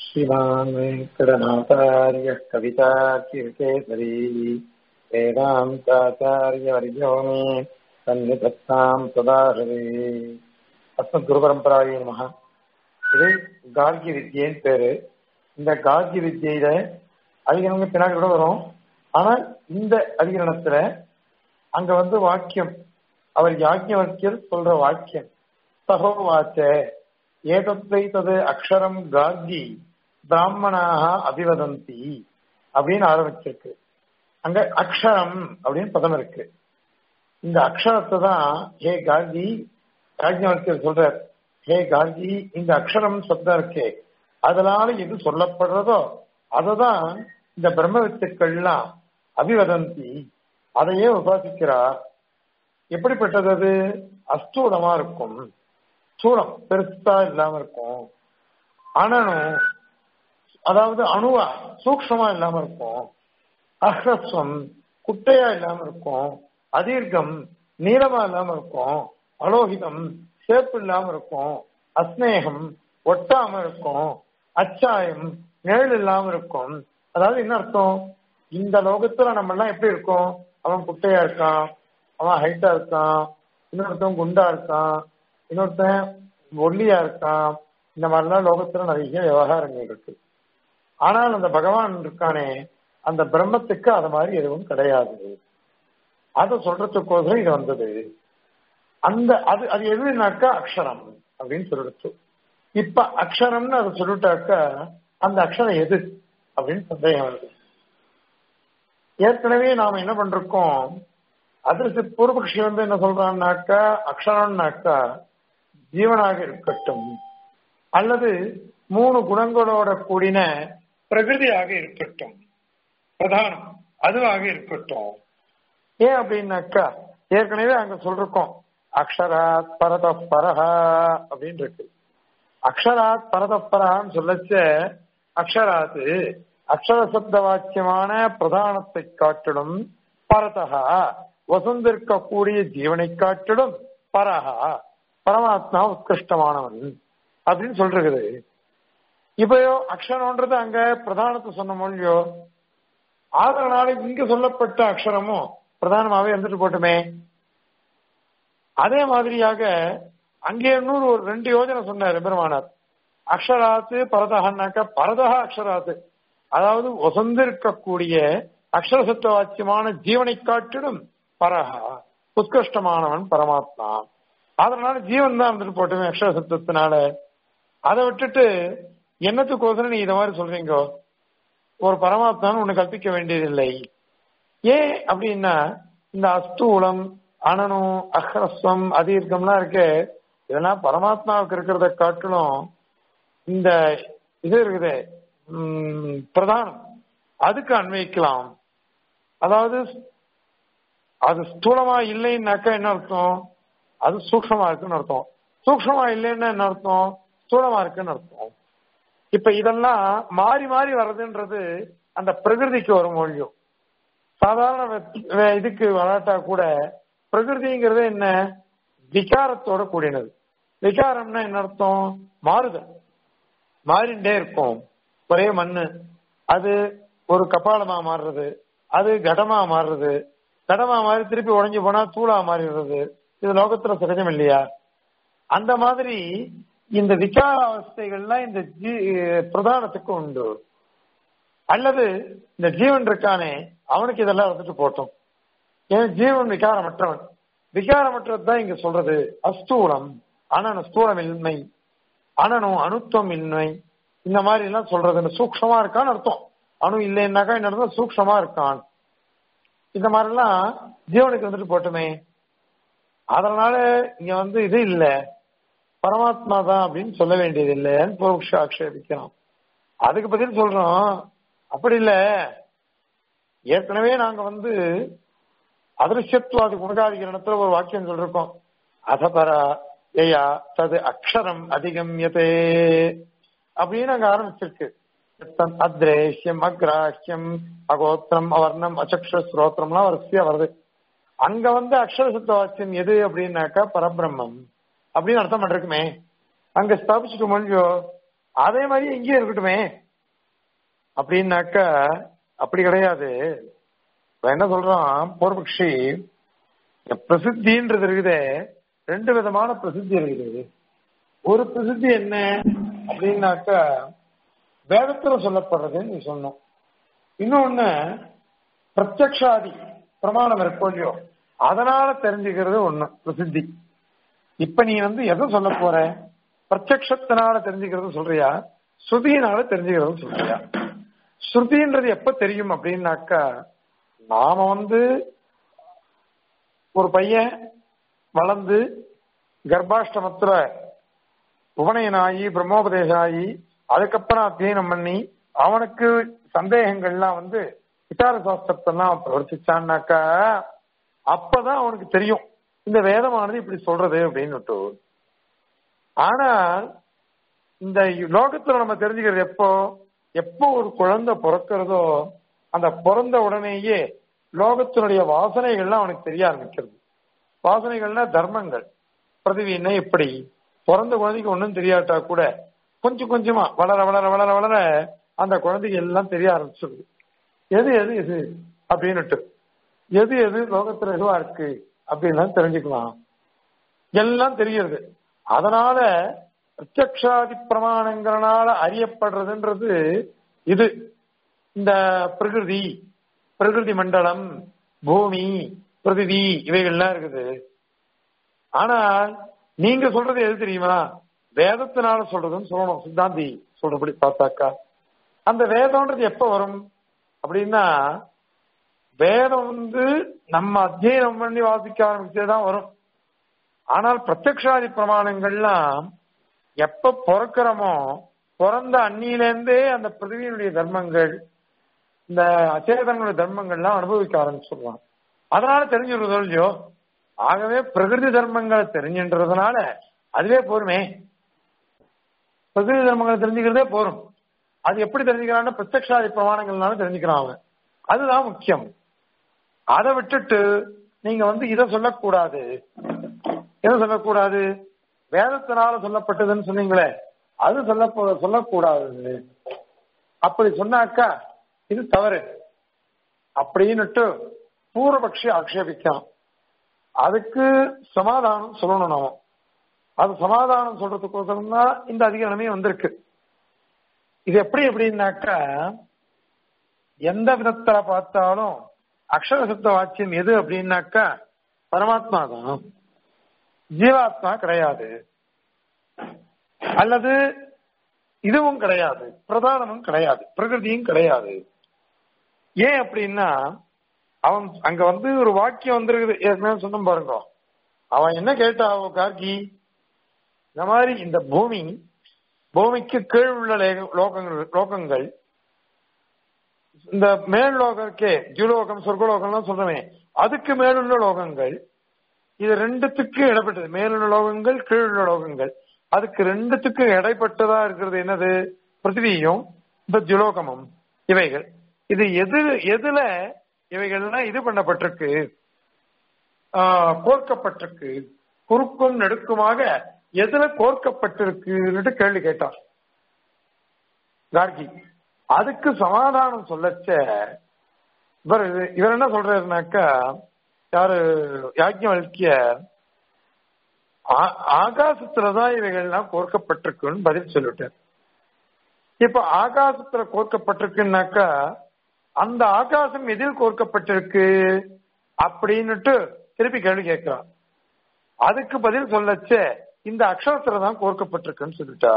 श्रीमान् वेङ्कटनाथार्यः कवितार्किकेसरी वेदान्ताचार्यवर्यो मे सन्निधत्ताम् सदाहरे அஸ்மத் குரு பரம்பராயே நமக இது கார்கி வித்யன்னு பேரு இந்த கார்கி வித்யில அதிகரணங்க பின்னாடி கூட வரும் ஆனா இந்த அதிகரணத்துல அங்க வந்து வாக்கியம் அவர் யாஜ்ஞவர்க்கியர் சொல்ற வாக்கியம் சகோவாச்ச ஏதத்தை தது அக்ஷரம் கார்கி பிராமணாக அபிவதந்தி அப்படின்னு ஆரம்பிச்சிருக்கு அங்க அக்ஷரம் அப்படின்னு பதம் இருக்கு இந்த அக்ஷரத்தை தான் ஹே கார்கி யாஜ்ஞவர்க்கியர் சொல்றார் ஹே கார்கி இந்த அக்ஷரம் சப்தம் இருக்கே அதனால எது சொல்லப்படுறதோ அததான் இந்த பிரம்ம வித்துக்கள்லாம் அபிவதந்தி அதையே உபாசிக்கிறா எப்படிப்பட்டது அது அஸ்தூலமா இருக்கும் சூலம் பெருசா இல்லாம இருக்கும் அணனும் அதாவது அணுவா சூக்ஷமா இல்லாம இருக்கும் அஹ்ரஸ்வம் குட்டையா இல்லாம இருக்கும் அதீர்க்கம் நீளமா இல்லாம இருக்கும் அலோகிதம் சேப்பு இல்லாம இருக்கும் அஸ்நேகம் ஒட்டாம இருக்கும் அச்சாயம் நிழல் இல்லாம இருக்கும் அதாவது என்ன அர்த்தம் இந்த லோகத்துல நம்ம எல்லாம் எப்படி இருக்கும் அவன் குட்டையா இருக்கான் அவன் ஹைட்டா இருக்கான் இன்னொருத்தன் குண்டா இருக்கான் இன்னொருத்தன் ஒல்லியா இருக்கான் இந்த மாதிரிலாம் லோகத்துல நிறைய விவகாரங்கள் இருக்கு ஆனால் அந்த பகவான் இருக்கானே அந்த பிரம்மத்துக்கு அது மாதிரி எதுவும் கிடையாது அதை சொல்றதுக்கோசரம் இது வந்தது அந்த அது அது எதுனாக்கா அக்ஷரம் அப்படின்னு சொல்லிடுச்சு இப்ப அக்ஷரம்னு அதை சொல்லிட்டாக்கா அந்த அக்ஷரம் எது அப்படின்னு சந்தேகம் வருது ஏற்கனவே நாம என்ன பண்றோம் அதற்கு பூர்வபக்ஷி வந்து என்ன சொல்றான்னாக்கா அக்ஷரம்னாக்கா ஜீவனாக இருக்கட்டும் அல்லது மூணு குணங்களோட கூடின பிரகிருதியாக இருக்கட்டும் பிரதானம் அதுவாக இருக்கட்டும் ஏன் அப்படின்னாக்கா ஏற்கனவே அங்க சொல்றோம் அக்ஷராத் பரத பரஹா அப்படின்னு இருக்கு அக்ஷராத் பரத பரஹான்னு சொல்லச்ச அக்ஷராத்து அக்ஷர சப்த வாக்கியமான பிரதானத்தை காட்டிடும் பரதகா வசந்திருக்கக்கூடிய ஜீவனை காட்டிடும் பரஹா பரமாத்மா உத்கிருஷ்டமானவன் அப்படின்னு சொல்றது இப்போ அக்ஷரம்ன்றது அங்க பிரதானத்தை சொன்ன மொழியோ ஆதரனால இங்க சொல்லப்பட்ட அக்ஷரமும் பிரதானமாவே இருந்துட்டு போட்டுமே அதே மாதிரியாக அங்கே இன்னொரு ஒரு ரெண்டு யோஜனை சொன்னார் பெருமானார் அக்ஷராத்து பரதகன்னாக்க பரதக அக்ஷராத்து அதாவது ஒசந்திருக்கக்கூடிய அக்ஷர சத்த வாக்கியமான ஜீவனை காட்டிடும் பரஹா உத்கிருஷ்டமானவன் பரமாத்மா அதனால ஜீவன் தான் வந்துட்டு போட்டுமே அக்ஷர சத்தத்தினால அதை விட்டுட்டு என்னத்துக்கோசரம் நீ இத மாதிரி சொல்றீங்க ஒரு பரமாத்மான்னு ஒண்ணு கற்பிக்க வேண்டியதில்லை ஏன் அப்படின்னா இந்த அஸ்தூலம் அனனும் அஹ்ரஸ்வம் அதீர்க்கம்லாம் இருக்கு இதெல்லாம் பரமாத்மாவுக்கு இருக்கிறத காட்டிலும் இந்த இது இருக்குது பிரதானம் அதுக்கு அன்வைக்கலாம் அதாவது அது ஸ்தூலமா இல்லைன்னாக்கா என்ன அர்த்தம் அது சூக்ஷமா இருக்குன்னு அர்த்தம் சூக்ஷமா இல்லைன்னா என்ன அர்த்தம் ஸ்தூலமா இருக்குன்னு அர்த்தம் இப்ப இதெல்லாம் மாறி மாறி வர்றதுன்றது அந்த பிரகிருதிக்கு ஒரு மொழியும் சாதாரண இதுக்கு வராட்டா கூட பிரகிருதிங்கிறது என்ன விகாரத்தோட கூடினது விகாரம்னா என்ன அர்த்தம் மாறுதல் மாறிண்டே இருக்கும் ஒரே மண்ணு அது ஒரு கபாலமா மாறுறது அது கடமா மாறுறது கடமா மாறி திருப்பி உடஞ்சு போனா தூளா மாறிடுறது இது லோகத்துல சகஜம் இல்லையா அந்த மாதிரி இந்த விகார அவஸ்தைகள்லாம் இந்த பிரதானத்துக்கு உண்டு அல்லது இந்த ஜீவன் இருக்கானே அவனுக்கு இதெல்லாம் வந்துட்டு போட்டோம் ஏன் ஜீவன் விகாரமற்றவன் விகாரமற்றது தான் இங்க சொல்றது அஸ்தூலம் அனனு ஸ்தூலமின்மை அனனும் அணுத்துவம் இன்மை இந்த மாதிரி எல்லாம் சொல்றது சூக்ஷமா இருக்கான்னு அர்த்தம் அணு இல்லைன்னாக்கா என்ன அர்த்தம் சூக்ஷமா இருக்கான் இந்த மாதிரி எல்லாம் ஜீவனுக்கு வந்துட்டு போட்டுமே அதனால இங்க வந்து இது இல்ல பரமாத்மா தான் அப்படின்னு சொல்ல வேண்டியது இல்லைன்னு பூர்வக்ஷ ஆக்ஷேபிக்கிறோம் அதுக்கு பதில் சொல்றோம் அப்படி இல்ல ஏற்கனவே நாங்க வந்து அதிருஷ்யத்துவாதி குணகாதிகரணத்துல ஒரு வாக்கியம் சொல்லிருக்கோம் அதபரா ஏயா தது அக்ஷரம் அதிகம்யதே அப்படின்னு அங்க ஆரம்பிச்சிருக்கு அத்ரேஷ்யம் அக்ராஹ்யம் அகோத்திரம் அவர்ணம் அச்சக்ஷ ஸ்ரோத்திரம்லாம் வரிசையா வருது அங்க வந்து அக்ஷர சுத்த வாக்கியம் எது அப்படின்னாக்கா பரபிரம்மம் அப்படின்னு அர்த்தம் பண்ணிருக்குமே அங்க ஸ்தாபிச்சுட்டு மொழியோ அதே மாதிரி இங்கேயும் இருக்கட்டுமே அப்படின்னாக்கா அப்படி கிடையாது இப்ப என்ன சொல்றான் பூர்வபக்ஷி இந்த பிரசித்தின்றது இருக்குதே ரெண்டு விதமான பிரசித்தி இருக்குது ஒரு பிரசித்தி என்ன அப்படின்னாக்கா வேதத்துல சொல்லப்படுறதுன்னு நீ சொன்னோம் இன்னொன்னு பிரத்யக்ஷாதி பிரமாணம் இருக்கும் இல்லையோ அதனால தெரிஞ்சுக்கிறது ஒண்ணு பிரசித்தி இப்ப நீ வந்து எதை சொல்ல போற பிரத்யக்ஷத்தினால தெரிஞ்சுக்கிறது சொல்றியா ஸ்ருதியினால தெரிஞ்சுக்கிறது சொல்றியா ஸ்ருதின்றது எப்ப தெரியும் அப்படின்னாக்கா நாம வந்து ஒரு பையன் வளர்ந்து கர்ப்பாஷ்டமத்துல உபநயனாகி பிரம்மோபதேசம் ஆகி அதுக்கப்புறம் அத்தியனம் பண்ணி அவனுக்கு சந்தேகங்கள்லாம் வந்து விசார சாஸ்திரத்தெல்லாம் பிரவர்த்திச்சான்னாக்கா அப்பதான் அவனுக்கு தெரியும் இந்த வேதமானது இப்படி சொல்றது அப்படின்னு ஆனால் இந்த லோகத்துல நம்ம தெரிஞ்சுக்கிறது எப்போ எப்போ ஒரு குழந்தை பிறக்கிறதோ அந்த பிறந்த உடனேயே லோகத்தினுடைய வாசனைகள்லாம் அவனுக்கு தெரிய ஆரம்பிக்கிறது வாசனைகள்னா தர்மங்கள் பிரதிவினை எப்படி பிறந்த குழந்தைக்கு ஒன்றும் தெரியாட்டா கூட கொஞ்சம் கொஞ்சமா வளர வளர வளர வளர அந்த குழந்தைக்கு எல்லாம் தெரிய ஆரம்பிச்சிருது எது எது எது அப்படின்னுட்டு எது எது லோகத்துல எதுவா இருக்கு அப்படின்லாம் தெரிஞ்சுக்கலாம் எல்லாம் தெரிகிறது அதனால பிரத்யக்ஷாதி பிரமாணங்கிறனால அறியப்படுறதுன்றது இது இந்த பிரகிருதி பிரகிருதி மண்டலம் பூமி பிருதிவி இவைகள்லாம் இருக்குது ஆனால் நீங்க சொல்றது எது தெரியுமா வேதத்தினால சொல்றதுன்னு சொல்லணும் சித்தாந்தி சொல்றபடி பார்த்தாக்கா அந்த வேதம்ன்றது எப்ப வரும் அப்படின்னா வேதம் வந்து நம்ம அத்தியனம் பண்ணி வாசிக்க ஆரம்பிச்சதுதான் வரும் ஆனால் பிரத்யக்ஷாதி பிரமாணங்கள்லாம் எப்ப பிறக்கிறோமோ பிறந்த அன்னியிலேருந்தே அந்த பிருத்திவியினுடைய தர்மங்கள் இந்த அச்சேதனுடைய தர்மங்கள்லாம் அனுபவிக்க ஆரம்பிச்சிடுவான் அதனால தெரிஞ்சுடுறதோ இல்லையோ ஆகவே பிரகிருதி தர்மங்களை தெரிஞ்சுன்றதுனால அதுவே போருமே பிரகிருதி தர்மங்களை தெரிஞ்சுக்கிறதே போரும் அது எப்படி தெரிஞ்சுக்கிறான்னா பிரத்யக்ஷாதி பிரமாணங்கள்னால தெரிஞ்சுக்கிறான் அவன் அதுதான் முக்கியம் அதை விட்டுட்டு நீங்க வந்து இதை சொல்லக்கூடாது எதை சொல்லக்கூடாது வேதத்தினால சொல்லப்பட்டதுன்னு சொன்னீங்களே அது சொல்ல சொல்லக்கூடாது அப்படி சொன்னாக்கா இது தவறு அப்படின்னுட்டு பூர்வபக்ஷி ஆக்ஷேபிக்கலாம் அதுக்கு சமாதானம் சொல்லணும் நாம அது சமாதானம் சொல்றதுக்கோசரம் தான் இந்த அதிகாரமே வந்திருக்கு இது எப்படி எப்படின்னாக்கா எந்த விதத்துல பார்த்தாலும் அக்ஷர சப்த வாக்கியம் எது அப்படின்னாக்கா பரமாத்மா தான் ஜீவாத்மா கிடையாது அல்லது இதுவும் கிடையாது பிரதானமும் கிடையாது பிரகிருதியும் கிடையாது ஏன் அப்படின்னா அவன் அங்க வந்து ஒரு வாக்கியம் வந்திருக்குது ஏற்கனவே சொன்ன பாருங்க அவன் என்ன கேட்டா அவன் கார்கி இந்த மாதிரி இந்த பூமி பூமிக்கு கீழ் உள்ள லோகங்கள் லோகங்கள் இந்த மேல் லோகக்கே ஜுலோகம் சொர்க்கலோகம்லாம் சொல்றமே அதுக்கு மேலுள்ள லோகங்கள் இது ரெண்டுத்துக்கு இடப்பட்டது மேலுள்ள லோகங்கள் கீழுள்ள லோகங்கள் அதுக்கு ரெண்டுத்துக்கு இடைப்பட்டதா இருக்கிறது என்னது பிருத்திவியும் இந்த ஜுலோகமும் இவைகள் இது எது எதுல இவைகள்லாம் இது பண்ணப்பட்டிருக்கு கோர்க்கப்பட்டிருக்கு குறுக்கும் நெடுக்குமாக எதுல கோர்க்கப்பட்டிருக்குன்னு கேள்வி கேட்டார் கார்கி அதுக்கு சமாதானம் சொல்லச்ச இவர் இவர் என்ன சொல்றாருனாக்கா யாரு யாக்கியவல்கிய ஆகாசத்துலதான் இவைகள்லாம் கோர்க்கப்பட்டிருக்குன்னு பதில் சொல்லிட்டார் இப்ப ஆகாசத்துல கோர்க்கப்பட்டிருக்குன்னாக்கா அந்த ஆகாசம் எதில் கோர்க்கப்பட்டிருக்கு அப்படின்னுட்டு திருப்பி கேள்வி கேட்கிறான் அதுக்கு பதில் சொல்லச்ச இந்த அக்ஷரத்துல தான் கோர்க்கப்பட்டிருக்குன்னு சொல்லிட்டா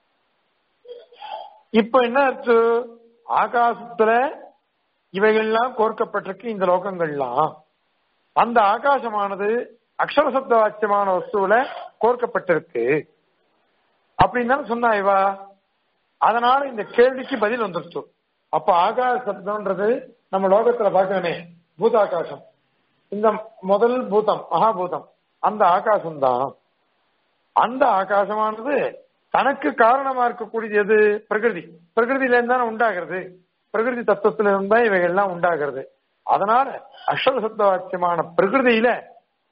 இப்ப என்ன ஆச்சு ஆகாசத்துல இவைகள்லாம் கோர்க்கப்பட்டிருக்கு இந்த லோகங்கள்லாம் அந்த ஆகாசமானது அக்ஷர சப்த வாக்கியமான வஸ்துவில கோர்க்கப்பட்டிருக்கு அப்படின்னு தானே சொன்னா இவா அதனால இந்த கேள்விக்கு பதில் வந்துருச்சு அப்ப ஆகாச சப்தம்ன்றது நம்ம லோகத்துல பார்க்கணுமே பூதாகாசம் இந்த முதல் பூதம் மகாபூதம் அந்த ஆகாசம் தான் அந்த ஆகாசமானது தனக்கு காரணமா இருக்கக்கூடியது எது பிரகிருதி பிரகிருதியில இருந்து தானே உண்டாகிறது பிரகிருதி தத்துவத்தில இருந்து தான் இவைகள்லாம் உண்டாகிறது அதனால அக்ஷர சப்த வாக்கியமான பிரகிருதியில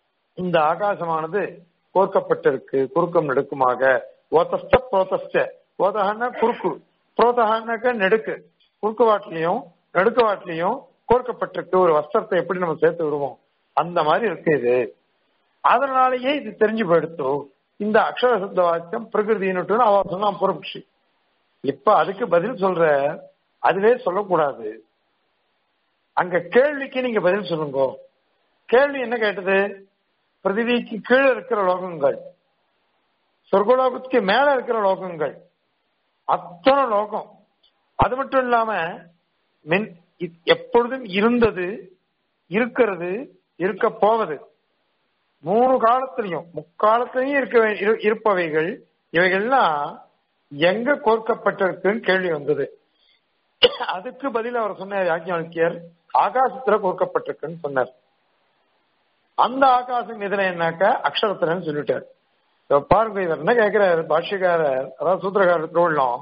இந்த ஆகாசமானது கோர்க்கப்பட்டிருக்கு குறுக்கம் நெடுக்குமாக ஓத்தஸ்ட புரோத்தஸ்ட ஓதகன்னா குறுக்கு புரோதகன்னாக்க நெடுக்கு குறுக்கு வாட்டிலையும் நடுக்கு வாட்டிலையும் கோர்க்கப்பட்டிருக்கு ஒரு வஸ்திரத்தை எப்படி நம்ம சேர்த்து விடுவோம் அந்த மாதிரி இருக்கு இது அதனாலேயே இது தெரிஞ்சு போயிடுத்து இந்த அக்ஷர சப்த வாக்கியம் பிரகிருதின்னு அவ சொன்னான் பூர்வபக்ஷி இப்ப அதுக்கு பதில் சொல்ற அதுவே சொல்லக்கூடாது அங்க கேள்விக்கு நீங்க பதில் சொல்லுங்க கேள்வி என்ன கேட்டது பிருத்திவிக்கு கீழே இருக்கிற லோகங்கள் சொர்க்கலோகத்துக்கு மேல இருக்கிற லோகங்கள் அத்தனை லோகம் அது மட்டும் இல்லாம மின் இ- எப்பொழுதும் இருந்தது இருக்கிறது இருக்க போவது மூணு காலத்திலையும் முக்காலத்திலையும் இருக்க வே- இரு- இருப்பவைகள் இவைகள்லாம் எங்க கோர்க்கப்பட்டிருக்குன்னு கேள்வி வந்தது அதுக்கு பதில் அவர் சொன்னார் யாக்கியானிக்கியர் ஆகாசத்துல கோர்க்கப்பட்டிருக்குன்னு சொன்னார் அந்த ஆகாசம் இதுல என்னாக்க அக்ஷரத்துலன்னு சொல்லிட்டார் இப்ப பாருங்க இவர் என்ன கேட்கிறார் பாஷ்யக்காரர் அதாவது சூத்திரக்காரர் திருவள்ளம்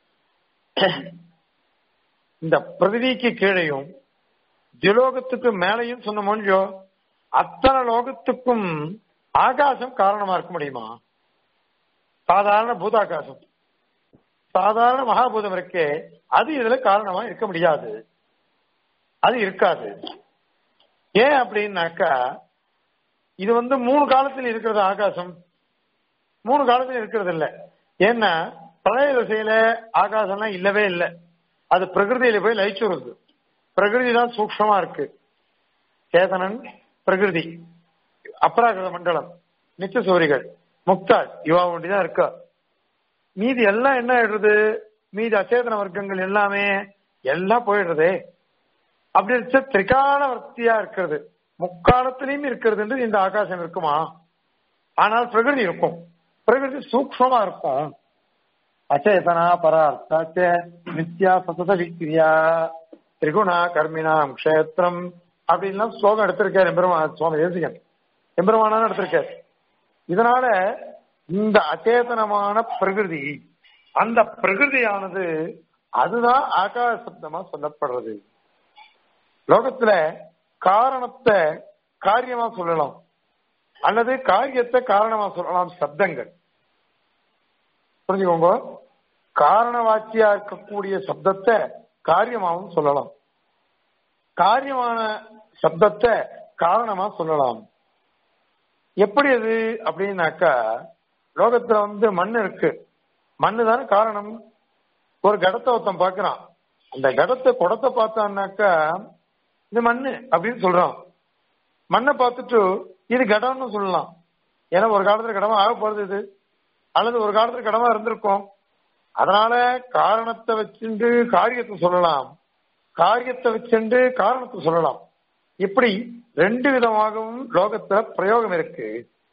இந்த பிரதிவிக்கு கீழையும் திலோகத்துக்கு மேலையும் சொன்ன மொழியோ அத்தனை லோகத்துக்கும் ஆகாசம் காரணமா இருக்க முடியுமா சாதாரண பூதாகாசம் சாதாரண மகாபூதம் இருக்கே அது இதுல காரணமா இருக்க முடியாது அது இருக்காது ஏன் அப்படின்னாக்கா இது வந்து மூணு காலத்தில் இருக்கிறது ஆகாசம் மூணு காலத்தில் இருக்கிறது இல்ல ஏன்னா பழைய திசையில ஆகாசம்லாம் இல்லவே இல்லை அது பிரகிருதியில போய் லயிச்சுருது பிரகிருதி தான் சூக்ஷமா இருக்கு சேதனன் பிரகிருதி அபராகிருத மண்டலம் நித்திய சூரிகள் முக்தாள் இவா ஒண்டிதான் இருக்கா மீதி எல்லாம் என்ன ஆயிடுறது மீதி அச்சேதன வர்க்கங்கள் எல்லாமே எல்லாம் போயிடுறதே அப்படி இருக்க திரிகால வர்த்தியா இருக்கிறது முக்காலத்திலையும் இருக்கிறது இந்த ஆகாசம் இருக்குமா ஆனால் பிரகிருதி இருக்கும் பிரகிருதி சூக்ஷமா இருக்கும் அச்சேதனா பரார்த்தாச்ச நித்யா சதத விக்ரியா திரிகுணா கர்மினாம் க்ஷேத்திரம் அப்படின்லாம் ஸ்லோகம் எடுத்திருக்காரு எம்பெருமா சுவாமி தேசிகன் எம்பெருமானான்னு எடுத்திருக்காரு இதனால இந்த அச்சேதனமான பிரகிருதி அந்த பிரகிருதியானது அதுதான் ஆகாச சப்தமா சொல்லப்படுறது லோகத்துல காரணத்தை காரியமா சொல்லலாம் அல்லது காரியத்தை காரணமா சொல்லலாம் சப்தங்கள் புரிஞ்சுக்கோங்க காரண வாக்கியா இருக்கக்கூடிய சப்தத்தை காரியமாவும் சொல்லலாம் காரியமான சப்தத்தை காரணமா சொல்லலாம் எப்படி அது அப்படின்னாக்கா லோகத்துல வந்து மண் இருக்கு மண்ணு தானே காரணம் ஒரு கடத்தை ஒருத்தன் பாக்குறான் அந்த கடத்தை குடத்தை பார்த்தான்னாக்கா இது மண்ணு அப்படின்னு சொல்றான் மண்ணை பார்த்துட்டு இது கடம்னு சொல்லலாம் ஏன்னா ஒரு காலத்துல கடமா ஆக போறது இது அல்லது ஒரு காலத்துல கடமா இருந்திருக்கும் அதனால காரணத்தை வச்சுண்டு காரியத்தை சொல்லலாம் காரியத்தை வச்சுண்டு காரணத்தை சொல்லலாம் இப்படி ரெண்டு விதமாகவும் லோகத்துல பிரயோகம் இருக்கு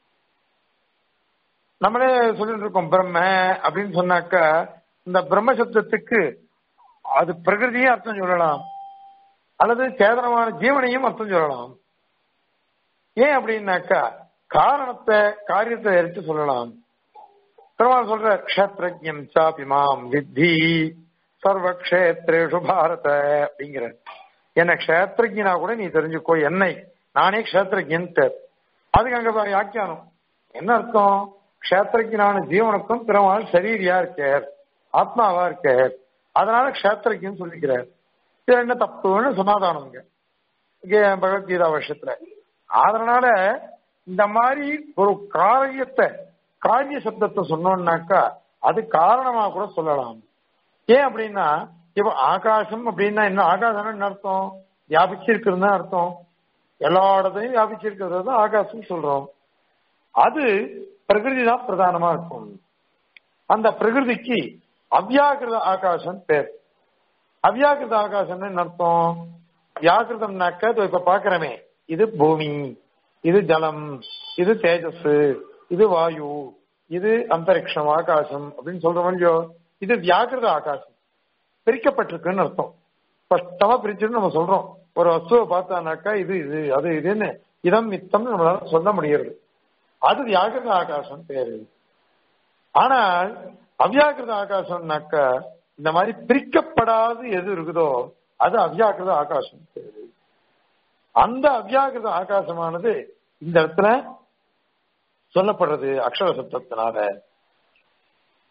நம்மளே சொல்லிட்டு இருக்கோம் பிரம்ம அப்படின்னு சொன்னாக்கா இந்த பிரம்ம சப்தத்துக்கு அது பிரகிருதியும் அர்த்தம் சொல்லலாம் அல்லது சேதனமான ஜீவனையும் அர்த்தம் சொல்லலாம் ஏன் அப்படின்னாக்கா காரணத்தை காரியத்தை எடுத்து சொல்லலாம் பெருமாள் சொல்ற க்ஷத்ரஜம் சாபி மாம் வித்தி சர்வ க்ஷேத்ரேஷு பாரத அப்படிங்கிற என்ன க்ஷேத்ரஜனா கூட நீ தெரிஞ்சுக்கோ என்னை நானே க்ஷேத்ரஜன்ட்டு அதுக்கு அங்க பாரு வியாக்கியானம் என்ன அர்த்தம் க்ஷேத்ரஜனான ஜீவனுக்கும் பெருமாள் சரீரியா இருக்கார் ஆத்மாவா இருக்கார் அதனால க்ஷேத்ரஜன் சொல்லிக்கிறார் இது என்ன தப்புன்னு சமாதானங்க இங்கே பகவத்கீதா வருஷத்துல அதனால இந்த மாதிரி ஒரு காரியத்தை காரிய சப்தத்தை சொன்னோம்னாக்கா அது காரணமா கூட சொல்லலாம் ஏன் அப்படின்னா இப்ப ஆகாசம் அப்படின்னா என்ன ஆகாசம் என்ன அர்த்தம் வியாபிச்சிருக்கிறது அர்த்தம் எல்லா இடத்தையும் வியாபிச்சிருக்கிறது தான் ஆகாசம் சொல்றோம் அது பிரகிருதி தான் பிரதானமா இருக்கும் அந்த பிரகிருதிக்கு அவ்யாகிருத ஆகாசம் பேர் அவ்யாகிருத ஆகாசம்னு என்ன அர்த்தம் வியாகிருதம்னாக்க இதோ இப்ப பாக்குறமே இது பூமி இது ஜலம் இது தேஜஸ் இது வாயு இது அந்தரிக்ஷம் ஆகாசம் அப்படின்னு சொல்றோம் இல்லையோ இது வியாகிருத ஆகாசம் பிரிக்கப்பட்டிருக்குன்னு அர்த்தம் ஸ்பஷ்டமா பிரிச்சுன்னு நம்ம சொல்றோம் ஒரு வஸ்துவை பார்த்தானாக்கா இது இது அது இதுன்னு இதம் மித்தம்னு நம்மளால சொல்ல முடியாது அது வியாகிருத ஆகாசம் பேரு ஆனால் அவ்யாகிருத ஆகாசம்னாக்கா இந்த மாதிரி பிரிக்கப்படாது எது இருக்குதோ அது அவ்யாகிருத ஆகாசம் பேரு அந்த அவ்யாகிருத ஆகாசமானது இந்த இடத்துல சொல்லப்படுறது அக்ஷர சப்தத்தினால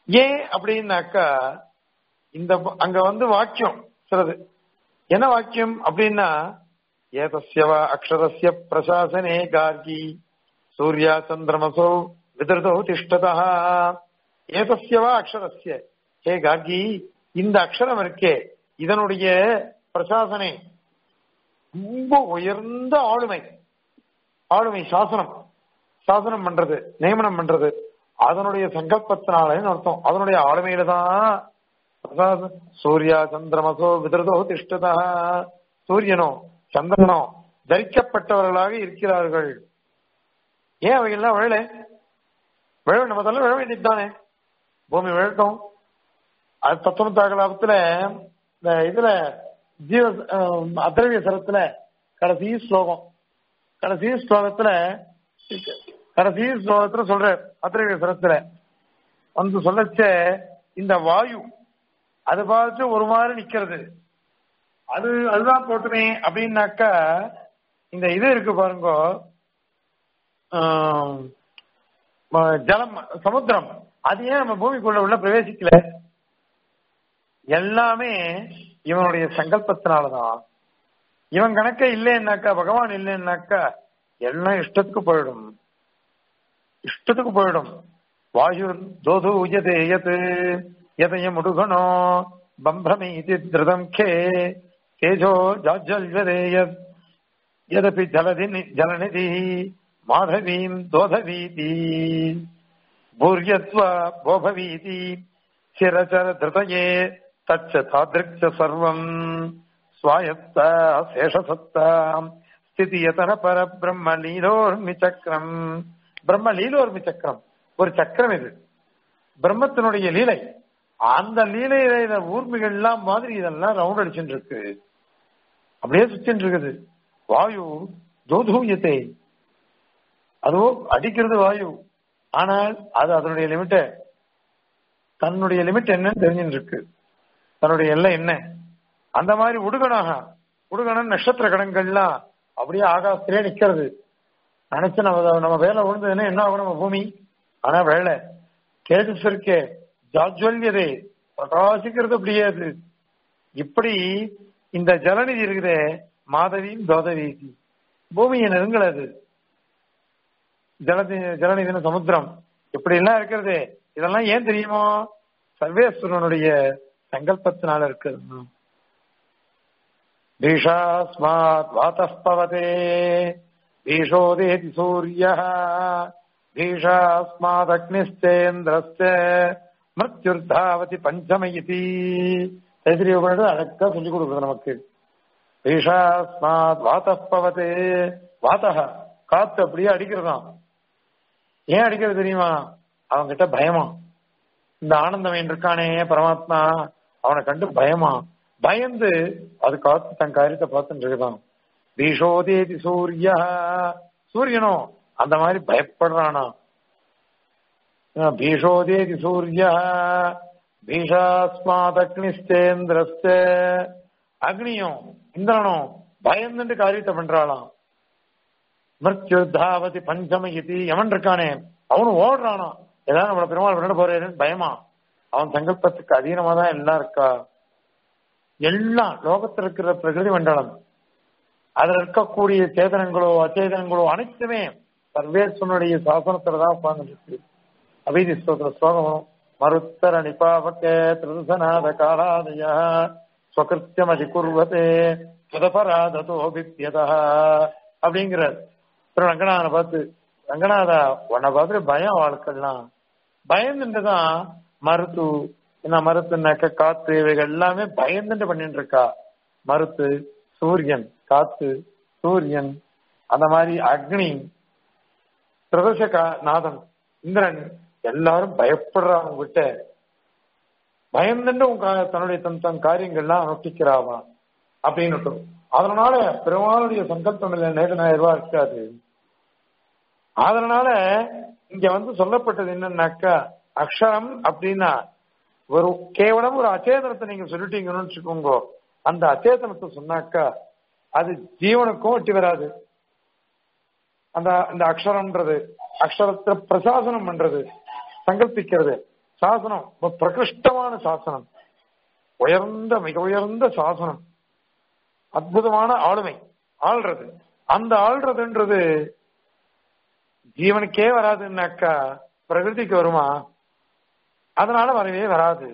ஏன் அப்படின்னாக்கா இந்த அங்க வந்து வாக்கியம் சிலது என்ன வாக்கியம் அப்படின்னா ஏதஸ்யவ அக்ஷரஸ்ய பிரசாசனே கார்கி சூர்யா சந்திரமசோ விதிருதோ திஷ்டதா ஏதஸ்யவா அக்ஷரஸ்ய ஹே கார்கி இந்த அக்ஷரம் இருக்கே இதனுடைய பிரசாசனை ரொம்ப உயர்ந்த ஆளுமை ஆளுமை சாசனம் சாசனம் பண்றது நியமனம் பண்றது அதனுடைய சங்கல்பத்தினாலேன்னு அர்த்தம் அதனுடைய ஆளுமையில தான் சூர்யா சந்திரமசோ விதிரதோ திஷ்டதா சூரியனோ சந்திரனோ தரிக்கப்பட்டவர்களாக இருக்கிறார்கள் ஏன் அவைகள்லாம் விழல விழ நம்ம தள்ள விழ வேண்டியதுதானே பூமி விழட்டும் அது பத்தொன்பதாம் லாபத்துல இந்த இதுல ஜீவ அத்திரவிய சரத்துல கடைசி ஸ்லோகம் கடைசி ஸ்லோகத்துல கடைசி ஸ்லோகத்துல சொல்ற அத்திரவிய சரத்துல வந்து சொல்லச்ச இந்த வாயு அது பார்த்து ஒரு மாதிரி நிக்கிறது அது அதுதான் போட்டுமே அப்படின்னாக்கா இந்த இது இருக்கு பாருங்க ஜலம் சமுத்திரம் அது ஏன் நம்ம பூமிக்குள்ள உள்ள பிரவேசிக்கல எல்லாமே இவனுடைய சங்கல்பத்தினாலதான் இவன் கணக்க இல்லைன்னாக்கா பகவான் இல்லைன்னாக்கா எல்லாம் இஷ்டத்துக்கு போயிடும் இஷ்டத்துக்கு போயிடும் வாயு தோது உயதே எது எதைய முடுகனோ பம்பிரமீதி திருதம் கே கேஜோ ஜாஜல்வதே யதபி ஜலதி ஜலநிதி மாதவீம் தோதவீதி பூர்யத்வ போபவீதி சிரச்சர திருதயே தச்ச தாதிருக்ஷ சர்வம் ஸ்வாயத்த சேஷசத்தா ஸ்திதியதன பர பிரம்ம லீலோர்மி சக்கரம் பிரம்ம லீலோர்மி சக்கரம் ஒரு சக்கரம் இது பிரம்மத்தினுடைய லீலை அந்த லீலையில ஊர்மிகள் எல்லாம் மாதிரி இதெல்லாம் ரவுண்ட் அடிச்சுட்டு இருக்கு அப்படியே சுத்தின்னு இருக்குது வாயு தோதூயத்தை அதுவோ அடிக்கிறது வாயு ஆனால் அது அதனுடைய லிமிட்ட தன்னுடைய லிமிட் என்னன்னு தெரிஞ்சுட்டு இருக்கு தன்னுடைய எல்லை என்ன அந்த மாதிரி உடுகனாக உடுகணன் நட்சத்திர கடங்கள்லாம் அப்படியே ஆகாசத்திலே நிக்கிறது நினைச்சு நம்ம நம்ம வேலை விழுந்ததுன்னா என்ன ஆகும் நம்ம பூமி ஆனா வேலை தேஜஸ் இருக்கே ஜாஜ்வல்யதே பிரகாசிக்கிறது அப்படியே அது இப்படி இந்த ஜலநிதி இருக்குதே மாதவியும் தோதவீதி பூமியை நெருங்கல் அது ஜலதி ஜலநிதின சமுத்திரம் இப்படி எல்லாம் இருக்கிறது இதெல்லாம் ஏன் தெரியுமோ சர்வேஸ்வரனுடைய சங்கல்பத்தினால இருக்கிறது பீஷாஸ்மாத் வாத்தஸ்பவதே பீஷோதேதி சூரிய பீஷாஸ்மாத் அக்னிஸ்தேந்திரஸ்த மிருத்யுர்தாவதி பஞ்சம இதி தைத்திரிய உபநிடது அழகா சொல்லிக் கொடுக்குறது நமக்கு பீஷாஸ்மாத் வாத்தஸ்பவதே வாத்தக காத்து அப்படியே அடிக்கிறதாம் ஏன் அடிக்கிறது தெரியுமா அவன்கிட்ட பயமா இந்த ஆனந்தமயன் இருக்கானே பரமாத்மா அவனை கண்டு பயமா பயந்து அது காத்து தன் காரியத்தை பார்த்துட்டு இருக்குதான் பீஷோதேதி சூரிய சூரியனோ அந்த மாதிரி பயப்படுறானா பீஷோதேதி சூரிய பீஷாஸ்மாத் அக்னிஸ்தேந்திரஸ்த அக்னியும் இந்திரனும் பயந்துட்டு காரியத்தை பண்றாளாம் மிருத்யு தாவதி பஞ்சம இதி எவன் இருக்கானே அவனும் ஓடுறானா ஏதாவது நம்மள பெருமாள் விளையாட போறேன்னு பயமா அவன் சங்கல்பத்துக்கு அதீனமா தான் எல்லாம் இருக்கா எல்லாம் லோகத்தில் இருக்கிற பிரகிருதி மண்டலம் அதுல இருக்கக்கூடிய சேதனங்களோ அச்சேதனங்களோ அனைத்துமே சர்வேஸ்வனுடைய சாசனத்துல தான் உட்கார்ந்து இருக்கு அபீதி ஸ்தோத்திர ஸ்லோகம் மருத்தர நிபாவக்க திருசநாத காலாதய ஸ்வகிருத்தியம் அதிகுர்வதே சுதபராததோ வித்தியதா அப்படிங்கிறார் திரு ரங்கநாதனை பார்த்து ரங்கநாதா உன்னை பார்த்து பயம் வாழ்க்கைலாம் பயந்துட்டு தான் மருத்து என்ன மருத்துனாக்க காத்து இவைகள் எல்லாமே பயந்துட்டு பண்ணிட்டு இருக்கா மருத்து சூரியன் காத்து சூரியன் அந்த மாதிரி அக்னி பிரதர்ஷக நாதன் இந்திரன் எல்லாரும் பயப்படுறாங்க கிட்ட பயந்துட்டு உன் தன்னுடைய தன் தன் காரியங்கள்லாம் அனுஷ்டிக்கிறாவா அப்படின்னு அதனால பெருமாளுடைய சங்கல்பம் இல்லை நேரநாயிரம் ரூபாய் இருக்காது அதனால இங்க வந்து சொல்லப்பட்டது என்னன்னாக்கா அக்ஷரம் அப்படின்னா ஒரு கேவலம் ஒரு அச்சேதனத்தை நீங்க சொல்லிட்டீங்கன்னு வச்சுக்கோங்க அந்த அச்சேதனத்தை சொன்னாக்கா அது ஜீவனுக்கும் ஒட்டி வராது அந்த இந்த அக்ஷரம்ன்றது அக்ஷரத்தை பிரசாசனம் பண்றது சங்கல்பிக்கிறது சாசனம் ரொம்ப பிரகிருஷ்டமான சாசனம் உயர்ந்த மிக உயர்ந்த சாசனம் அற்புதமான ஆளுமை ஆள்றது அந்த ஆள்றதுன்றது ஜீவனுக்கே வராதுன்னாக்கா பிரகிருதிக்கு வருமா அதனால வரவே வராது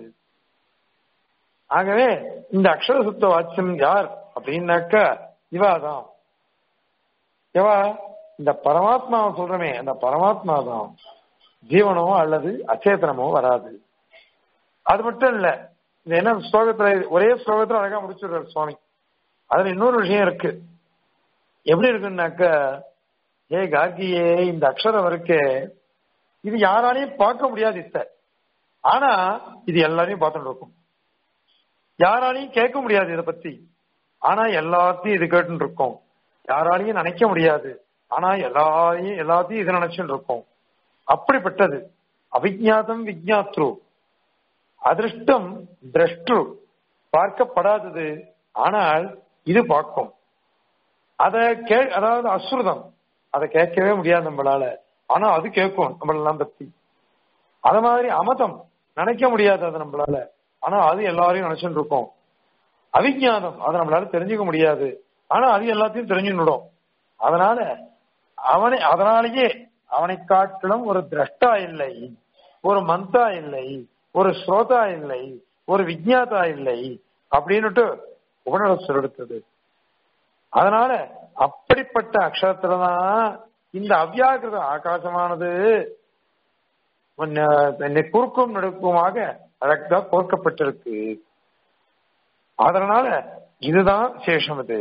ஆகவே இந்த அக்ஷர சுத்த வாட்சியம் யார் அப்படின்னாக்கா இவாதான் இவா இந்த பரமாத்மாவை சொல்றமே அந்த பரமாத்மா தான் ஜீவனோ அல்லது அச்சேதனமோ வராது அது மட்டும் இல்ல இந்த என்ன ஸ்லோகத்துல ஒரே ஸ்லோகத்துல அழகா முடிச்சிடுறாரு சுவாமி அதுல இன்னொரு விஷயம் இருக்கு எப்படி இருக்குன்னாக்க ஏ கார்கியே இந்த அக்ஷரம் இருக்கு இது யாராலையும் பார்க்க முடியாது இத்த ஆனா இது எல்லாரையும் பார்த்துட்டு இருக்கும் யாராலையும் கேட்க முடியாது இதை பத்தி ஆனா எல்லாத்தையும் இது கேட்டு இருக்கோம் யாராலையும் நினைக்க முடியாது ஆனா எல்லாரையும் எல்லாத்தையும் இது நினைச்சுட்டு இருக்கோம் அப்படிப்பட்டது அவிஜாதம் விஜாத்ரு அதிருஷ்டம் திரஷ்டு பார்க்கப்படாதது ஆனால் இது பார்க்கும் அத கே அதாவது அசுரதம் அதை கேட்கவே முடியாது நம்மளால ஆனா அது கேட்கும் நம்மளெல்லாம் பத்தி அத மாதிரி அமதம் நினைக்க முடியாது அது நம்மளால ஆனா அது எல்லாரையும் நினைச்சுட்டு இருக்கோம் அவிஜாதம் அதை நம்மளால தெரிஞ்சுக்க முடியாது ஆனா அது எல்லாத்தையும் தெரிஞ்சுடும் அதனால அவனை அதனாலேயே அவனை காட்டிலும் ஒரு திரஷ்டா இல்லை ஒரு மந்தா இல்லை ஒரு ஸ்ரோதா இல்லை ஒரு விஜாதா இல்லை அப்படின்னுட்டு உபநிடசம் எடுத்தது அதனால அப்படிப்பட்ட அக்ஷரத்துலதான் இந்த அவ்யாகிருத ஆகாசமானது குறுக்கும் நடுக்குமாக அழகா கோர்க்கப்பட்டிருக்கு அதனால இதுதான் சேஷம் இது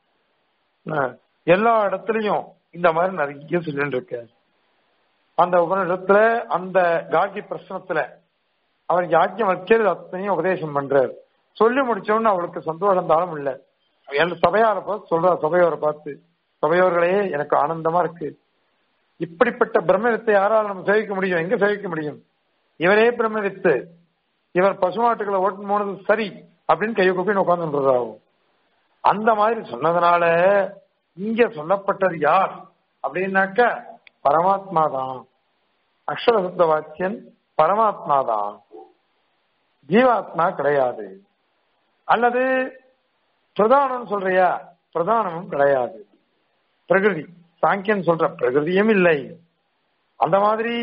எல்லா இடத்துலயும் இந்த மாதிரி நிறைய சொல்லிட்டு இருக்க அந்த உபநிடத்துல அந்த கார்கி பிரச்சனத்துல அவர் யாக்கியம் வைக்கிறது அத்தனையும் உபதேசம் பண்றாரு சொல்லி முடிச்சோன்னு அவளுக்கு சந்தோஷம் தாளம் இல்ல சபையார பார்த்து சொல்றா சபையோரை பார்த்து சபையோர்களே எனக்கு ஆனந்தமா இருக்கு இப்படிப்பட்ட பிரம்மவித்தை யாரால் நம்ம சேவிக்க முடியும் எங்க சேவிக்க முடியும் இவரே பிரம்மவித்து இவர் பசுமாட்டுகளை ஓட்டும் போனது சரி அப்படின்னு கையை குப்பின்னு உட்காந்துருந்தாகும் அந்த மாதிரி சொன்னதுனால இங்க சொல்லப்பட்டது யார் அப்படின்னாக்க பரமாத்மா தான் அக்ஷரசுத்த வாக்கியன் பரமாத்மா தான் ஜீவாத்மா கிடையாது அல்லது பிரதானம் சொல்றியா பிரதானமும் கிடையாது பிரகிருதி சாங்கியன் சொல்ற பிரகிருதியும் இல்லை அந்த மாதிரி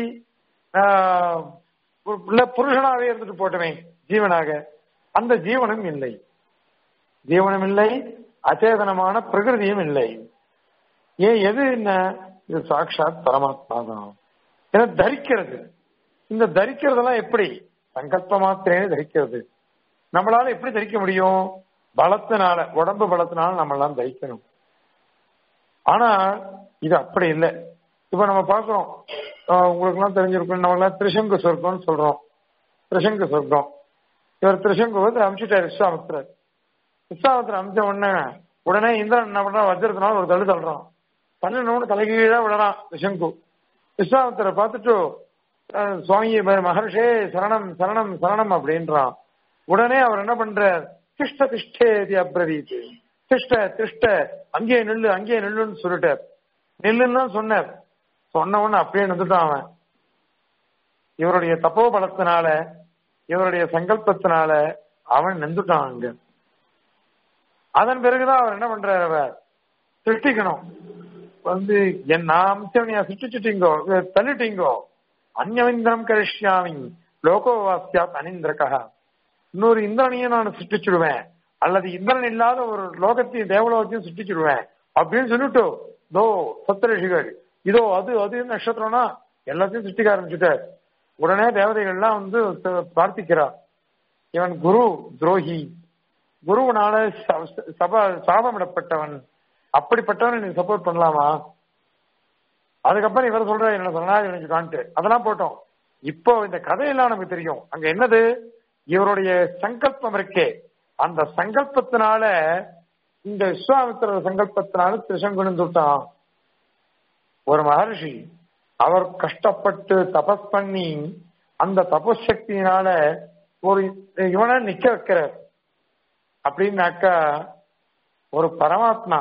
புருஷனாவே இருந்துட்டு போட்டமே ஜீவனாக அந்த ஜீவனும் இல்லை ஜீவனும் இல்லை அச்சேதனமான பிரகிருதியும் இல்லை ஏன் எது என்ன இது சாட்சாத் பரமாத்மா தான் ஏன்னா தரிக்கிறது இந்த தரிக்கிறதெல்லாம் எப்படி சங்கல்ப மாத்திரமே தரிக்கிறது நம்மளால எப்படி தரிக்க முடியும் பலத்தினால உடம்பு பலத்தினால நம்மளாம் தரிக்கணும் ஆனா இது அப்படி இல்லை இப்ப நம்ம பாக்குறோம் உங்களுக்கு எல்லாம் தெரிஞ்சிருக்கும் நம்ம எல்லாம் திரிசங்கு சொர்க்கம்னு சொல்றோம் திரிசங்கு சொர்க்கம் இவர் திரிசங்கு வந்து அமிச்சுட்டாரு விஸ்வாமித்திரர் விஸ்வாமித்திரர் அமிச்ச உடனே உடனே இந்திரன் என்ன பண்றான் வஜ்ரத்தினால ஒரு தள்ளு தள்ளுறான் தள்ளினவனு தலைகீழா விடறான் திரிசங்கு விஸ்வாமித்திரரை பார்த்துட்டு சுவாமி மகர்ஷே சரணம் சரணம் சரணம் அப்படின்றான் உடனே அவர் என்ன பண்றார் திஷ்ட திஷ்டேதி அப்ரவீத் திஷ்ட திஷ்ட அங்கே நெல்லு அங்கே நெல்லுன்னு சொல்லிட்டார் நெல்லுன்னு தான் சொன்னார் சொன்ன உடனே அப்படியே நின்றுட்டான் அவன் இவருடைய தப்போ பலத்தினால இவருடைய சங்கல்பத்தினால அவன் நின்றுட்டான் அங்க அதன் பிறகுதான் அவர் என்ன பண்றாரு அவர் சிருஷ்டிக்கணும் வந்து என் நான் அம்சவனியா சிருஷ்டிச்சுட்டீங்கோ தள்ளிட்டீங்கோ அந்நவிந்திரம் கரிஷ்யாமி லோகோவாசியாத் அனிந்திரகா இன்னொரு இந்திரனையும் நான் சிருஷ்டிச்சுடுவேன் அல்லது இந்திரன் இல்லாத ஒரு லோகத்தையும் தேவலோகத்தையும் சிருஷ்டிச்சுடுவேன் அப்படின்னு சொல்லிட்டு தோ சப்தரிஷிகள் இதோ அது அது நட்சத்திரம்னா எல்லாத்தையும் சிருஷ்டிக்க ஆரம்பிச்சுட்டார் உடனே தேவதைகள்லாம் வந்து பிரார்த்திக்கிறா இவன் குரு துரோகி குருவனால சப சாபமிடப்பட்டவன் அப்படிப்பட்டவன் நீ சப்போர்ட் பண்ணலாமா அதுக்கப்புறம் இவர் சொல்ற என்ன சரணாகி நினைச்சுக்கான்ட்டு அதெல்லாம் போட்டோம் இப்போ இந்த கதையெல்லாம் நமக்கு தெரியும் அங்க என்னது இவருடைய சங்கல்பம் இருக்கே அந்த சங்கல்பத்தினால இந்த விஸ்வாமித்திர சங்கல்பத்தினால திருசங்குன்னு சொல்லிட்டான் ஒரு மகர்ஷி அவர் கஷ்டப்பட்டு தபஸ் பண்ணி அந்த தபஸ் சக்தியினால ஒரு இவனை நிக்க வைக்கிறார் அப்படின்னாக்கா ஒரு பரமாத்மா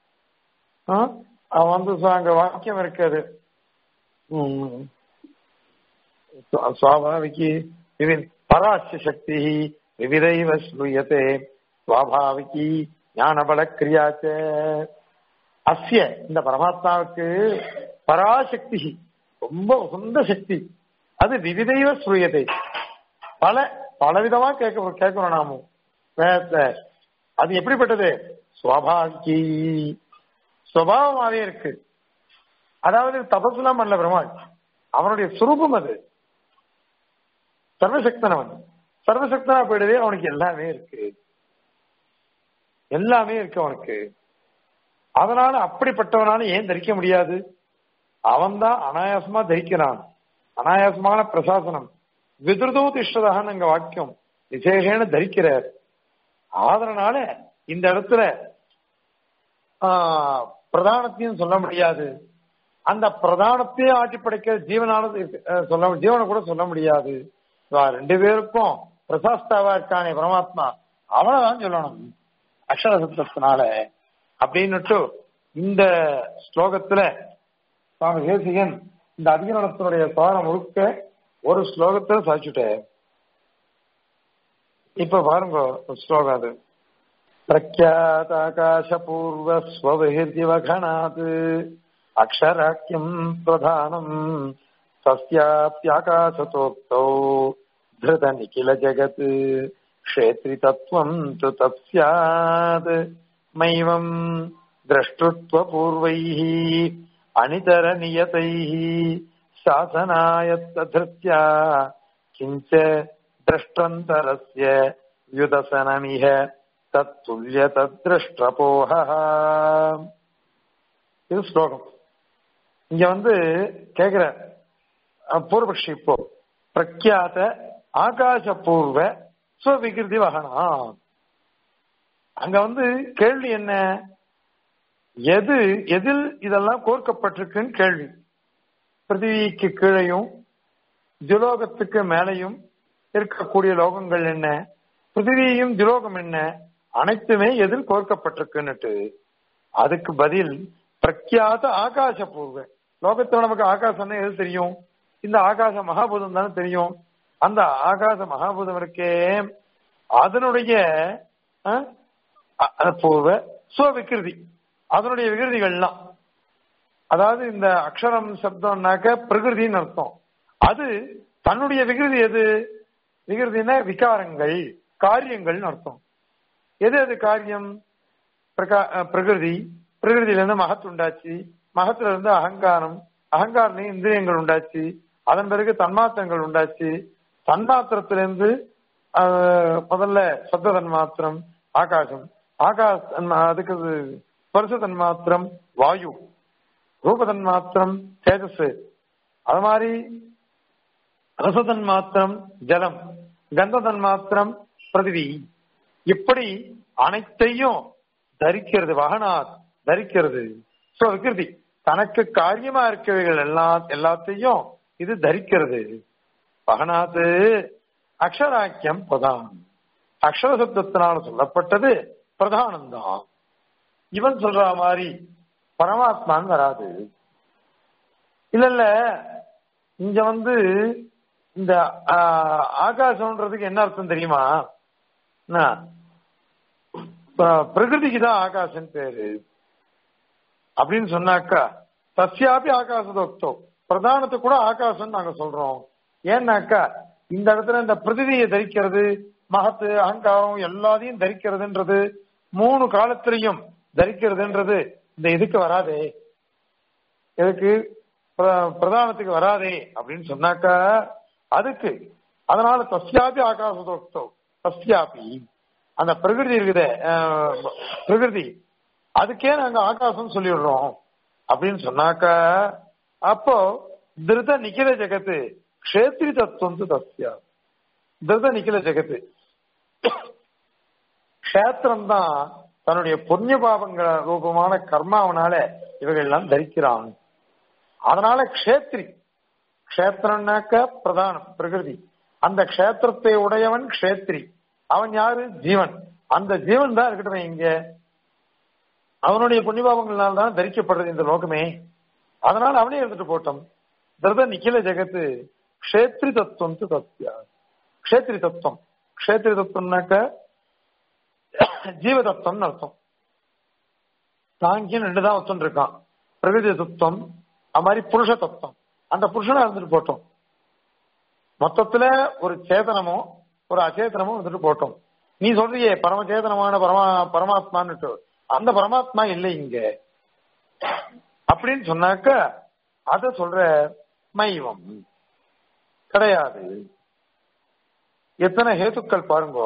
அவன் வந்து அங்க வாக்கியம் இருக்காது சுவாபாவிக்கு விவி- பராசிய சக்தி விவிதைவ ஸ்ரூயத்தே சுவாபாவிகி ஞானபல கிரியாச்ச அஸ்ய இந்த பரமாத்மாவுக்கு பராசக்தி ரொம்ப உகந்த சக்தி அது விவிதைவ ஸ்ரூயத்தை பல பலவிதமா கேட்க கேட்கிறோம் நாமும் வேதத்தை அது எப்படிப்பட்டது சுவாபாவிகி சுவாவமாவே இருக்கு அதாவது தபசுலாம் பண்ணல பெருமாள் அவனுடைய சுரூபம் அது சர்வசக்தன் அவன் சர்வசக்தனா போயிடவே அவனுக்கு எல்லாமே இருக்கு எல்லாமே இருக்கு அவனுக்கு அதனால அப்படிப்பட்டவனால ஏன் தரிக்க முடியாது அவன்தான் அனாயாசமா தரிக்கிறான் அனாயாசமான பிரசாசனம் விதுருதோ திஷ்டதான்னு அங்க வாக்கியம் விசேஷேன தரிக்கிறார் அதனால இந்த இடத்துல ஆஹ், பிரதானத்தையும் சொல்ல முடியாது அந்த பிரதானத்தையும் ஆட்சி படைக்கிற ஜீவனானது இருக்கு- அஹ், சொல்ல ஜீவனை கூட சொல்ல முடியாது இவா ரெண்டு பேருக்கும் பிரசாஸ்தாவா இருக்கானே பரமாத்மா அவனைதான் சொல்லணும் அக்ஷர சப்தத்தினால அப்படின்னுட்டு இந்த ஸ்லோகத்துல சுவாமி தேசிகன் இந்த அதிகரணத்தினுடைய சாரம் முழுக்க ஒரு ஸ்லோகத்துல சாதிச்சுட்டார் இப்ப பாருங்க ஒரு ஸ்லோகம் அது प्रख्याताकाशपूर्वस्वबहिर्दिवघणात् अक्षराख्यम् प्रधानम् तस्याप्याकाशतोक्तौ धृतनिखिलजगत् क्षेत्रितत्वम् तु तत् स्यात् मैवम् द्रष्टृत्वपूर्वैः अनितरनियतैः शासनायत्तधृत्या किञ्च द्रष्टन्तरस्य व्युदसनमिह தத்துல்ய தத்ருஷ்டபோக இது ஸ்லோகம் இங்க வந்து கேக்குற அஹ், பூர்வபக்ஷி இப்போ பிரக்யாத ஆகாசபூர்வ ஸ்வவிகிருதி வகனா அங்க வந்து கேள்வி என்ன எது எதில் இதெல்லாம் கோர்க்கப்பட்டிருக்குன்னு கேள்வி பிருத்திவிக்கு கீழையும் துலோகத்துக்கு மேலையும் இருக்கக்கூடிய லோகங்கள் என்ன பிருத்திவியும் துலோகம் என்ன அனைத்துமே எதில் கோர்க்கப்பட்டிருக்குன்னுட்டு அதுக்கு பதில் பிரக்யாத ஆகாசபூர்வ லோகத்துல நமக்கு ஆகாசம்னா எது தெரியும் இந்த ஆகாச மகாபூதம் தானே தெரியும் அந்த ஆகாச மகாபூதம் இருக்கே அதனுடைய அஹ், அ- அ- பூர்வ சுவவிகிருதி அதனுடைய விகிருதிகள்லாம் அதாவது இந்த அக்ஷரம் சப்தம்னாக்க பிரகிருதின்னு அர்த்தம் அது தன்னுடைய விகிருதி எது விகிருதினா விகாரங்கள் காரியங்கள்னு அர்த்தம் எது அது காரியம் பிரகா- அஹ் பிரகிருதி பிரகிருதியில இருந்து மகத்து உண்டாச்சு மகத்துல இருந்து அகங்காரம் அகங்காரம் இந்திரியங்கள் உண்டாச்சு அதன் பிறகு தன்மாத்திரங்கள் உண்டாச்சு தன்மாத்திரத்திலிருந்து அஹ், முதல்ல சப்த தன்மாத்திரம் ஆகாசம் ஆகாச தன்மா- அதுக்கு ஸ்பர்ச தன்மாத்திரம் வாயு ரூப தன்மாத்திரம் தேஜஸ் அது மாதிரி ரசதன் மாத்திரம் ஜலம் கந்ததன் மாத்திரம் பிரதிவி இப்படி அனைத்தையும் தரிக்கிறது வகனாத் தரிக்கிறது சோ விகிருதி தனக்கு காரியமா இருக்கவைகள் எல்லா எல்லாத்தையும் இது தரிக்கிறது வகனாத்து அக்ஷராக்கியம் பிரதானம் அக்ஷர சப்தத்தினால சொல்லப்பட்டது பிரதானம்தான் இவன் சொல்ற மாதிரி பரமாத்மான்னு வராது இல்ல இல்ல இங்க வந்து இந்த ஆஹ், ஆகாசம்ன்றதுக்கு என்ன அர்த்தம் தெரியுமா என்ன? ப- பிரகிருதிக்கு தான் ஆகாசம் பேரு அப்படின்னு சொன்னாக்கா தஸ்யாபி ஆகாசதோக்தோ பிரதானத்துக்கு கூட ஆகாசம் நாங்க சொல்றோம் ஏன்னாக்கா இந்த இடத்துல இந்த பிருத்திவியை தரிக்கிறது மகத்து அகங்காரம் எல்லாத்தையும் தரிக்கிறதுன்றது மூணு காலத்திலையும் தரிக்கிறதுன்றது இந்த இதுக்கு வராதே எதுக்கு பிர- பிரதானத்துக்கு வராதே அப்படின்னு சொன்னாக்கா அதுக்கு அதனால தஸ்யாபி ஆகாசதோக்தோ தஸ்யாபி அந்த பிரகிருதி இருக்குதே அஹ், பிரகிருதி அதுக்கே நாங்க ஆகாசம் சொல்லிடுறோம் அப்படின்னு சொன்னாக்கா அப்போ திருத நிக்கில ஜெகத்து க்ஷேத்ரி தத்துவம் தஸ்யா திருத நிக்கில ஜெகத்து க்ஷேத்திரம் தான் தன்னுடைய புண்ணிய பாவங்கள ரூபமான கர்மாவனால இவைகள் எல்லாம் தரிக்கிறான் அதனால க்ஷேத்ரி க்ஷேத்திரம்னாக்க பிரதானம் பிரகிருதி அந்த க்ஷேத்திரத்தை உடையவன் க்ஷேத்ரி அவன் யாரு ஜீவன் அந்த ஜீவன் தான் இருக்கட்டும் இங்க அவனுடைய புண்ணியபாவங்களால் தான் தரிக்கப்படுறது இந்த லோகமே அதனால அவனே இருந்துட்டு போட்டோம் திருத நிக்கில ஜெகத்து க்ஷேத்ரி தத்துவம் து தத்யா க்ஷேத்திரி தத்துவம் க்ஷேத்திரி தத்துவம்னாக்க ஜீவ தத்துவம்னு அர்த்தம் சாங்கியன் ரெண்டு தான் ஒத்துன்னு இருக்கான் பிரகிருதி தத்துவம் அது மாதிரி புருஷ தத்துவம் அந்த புருஷனா இருந்துட்டு போட்டோம் மொத்தத்துல ஒரு சேதனமோ ஒரு அச்சேதனமோ வந்துட்டு போட்டோம் நீ சொல்றியே பரமச்சேதனமான பரமா பரமாத்மான்னுட்டு அந்த பரமாத்மா இல்லை இங்க அப்படின்னு சொன்னாக்க அத சொல்ற மைவம் கிடையாது எத்தனை ஹேத்துக்கள் பாருங்க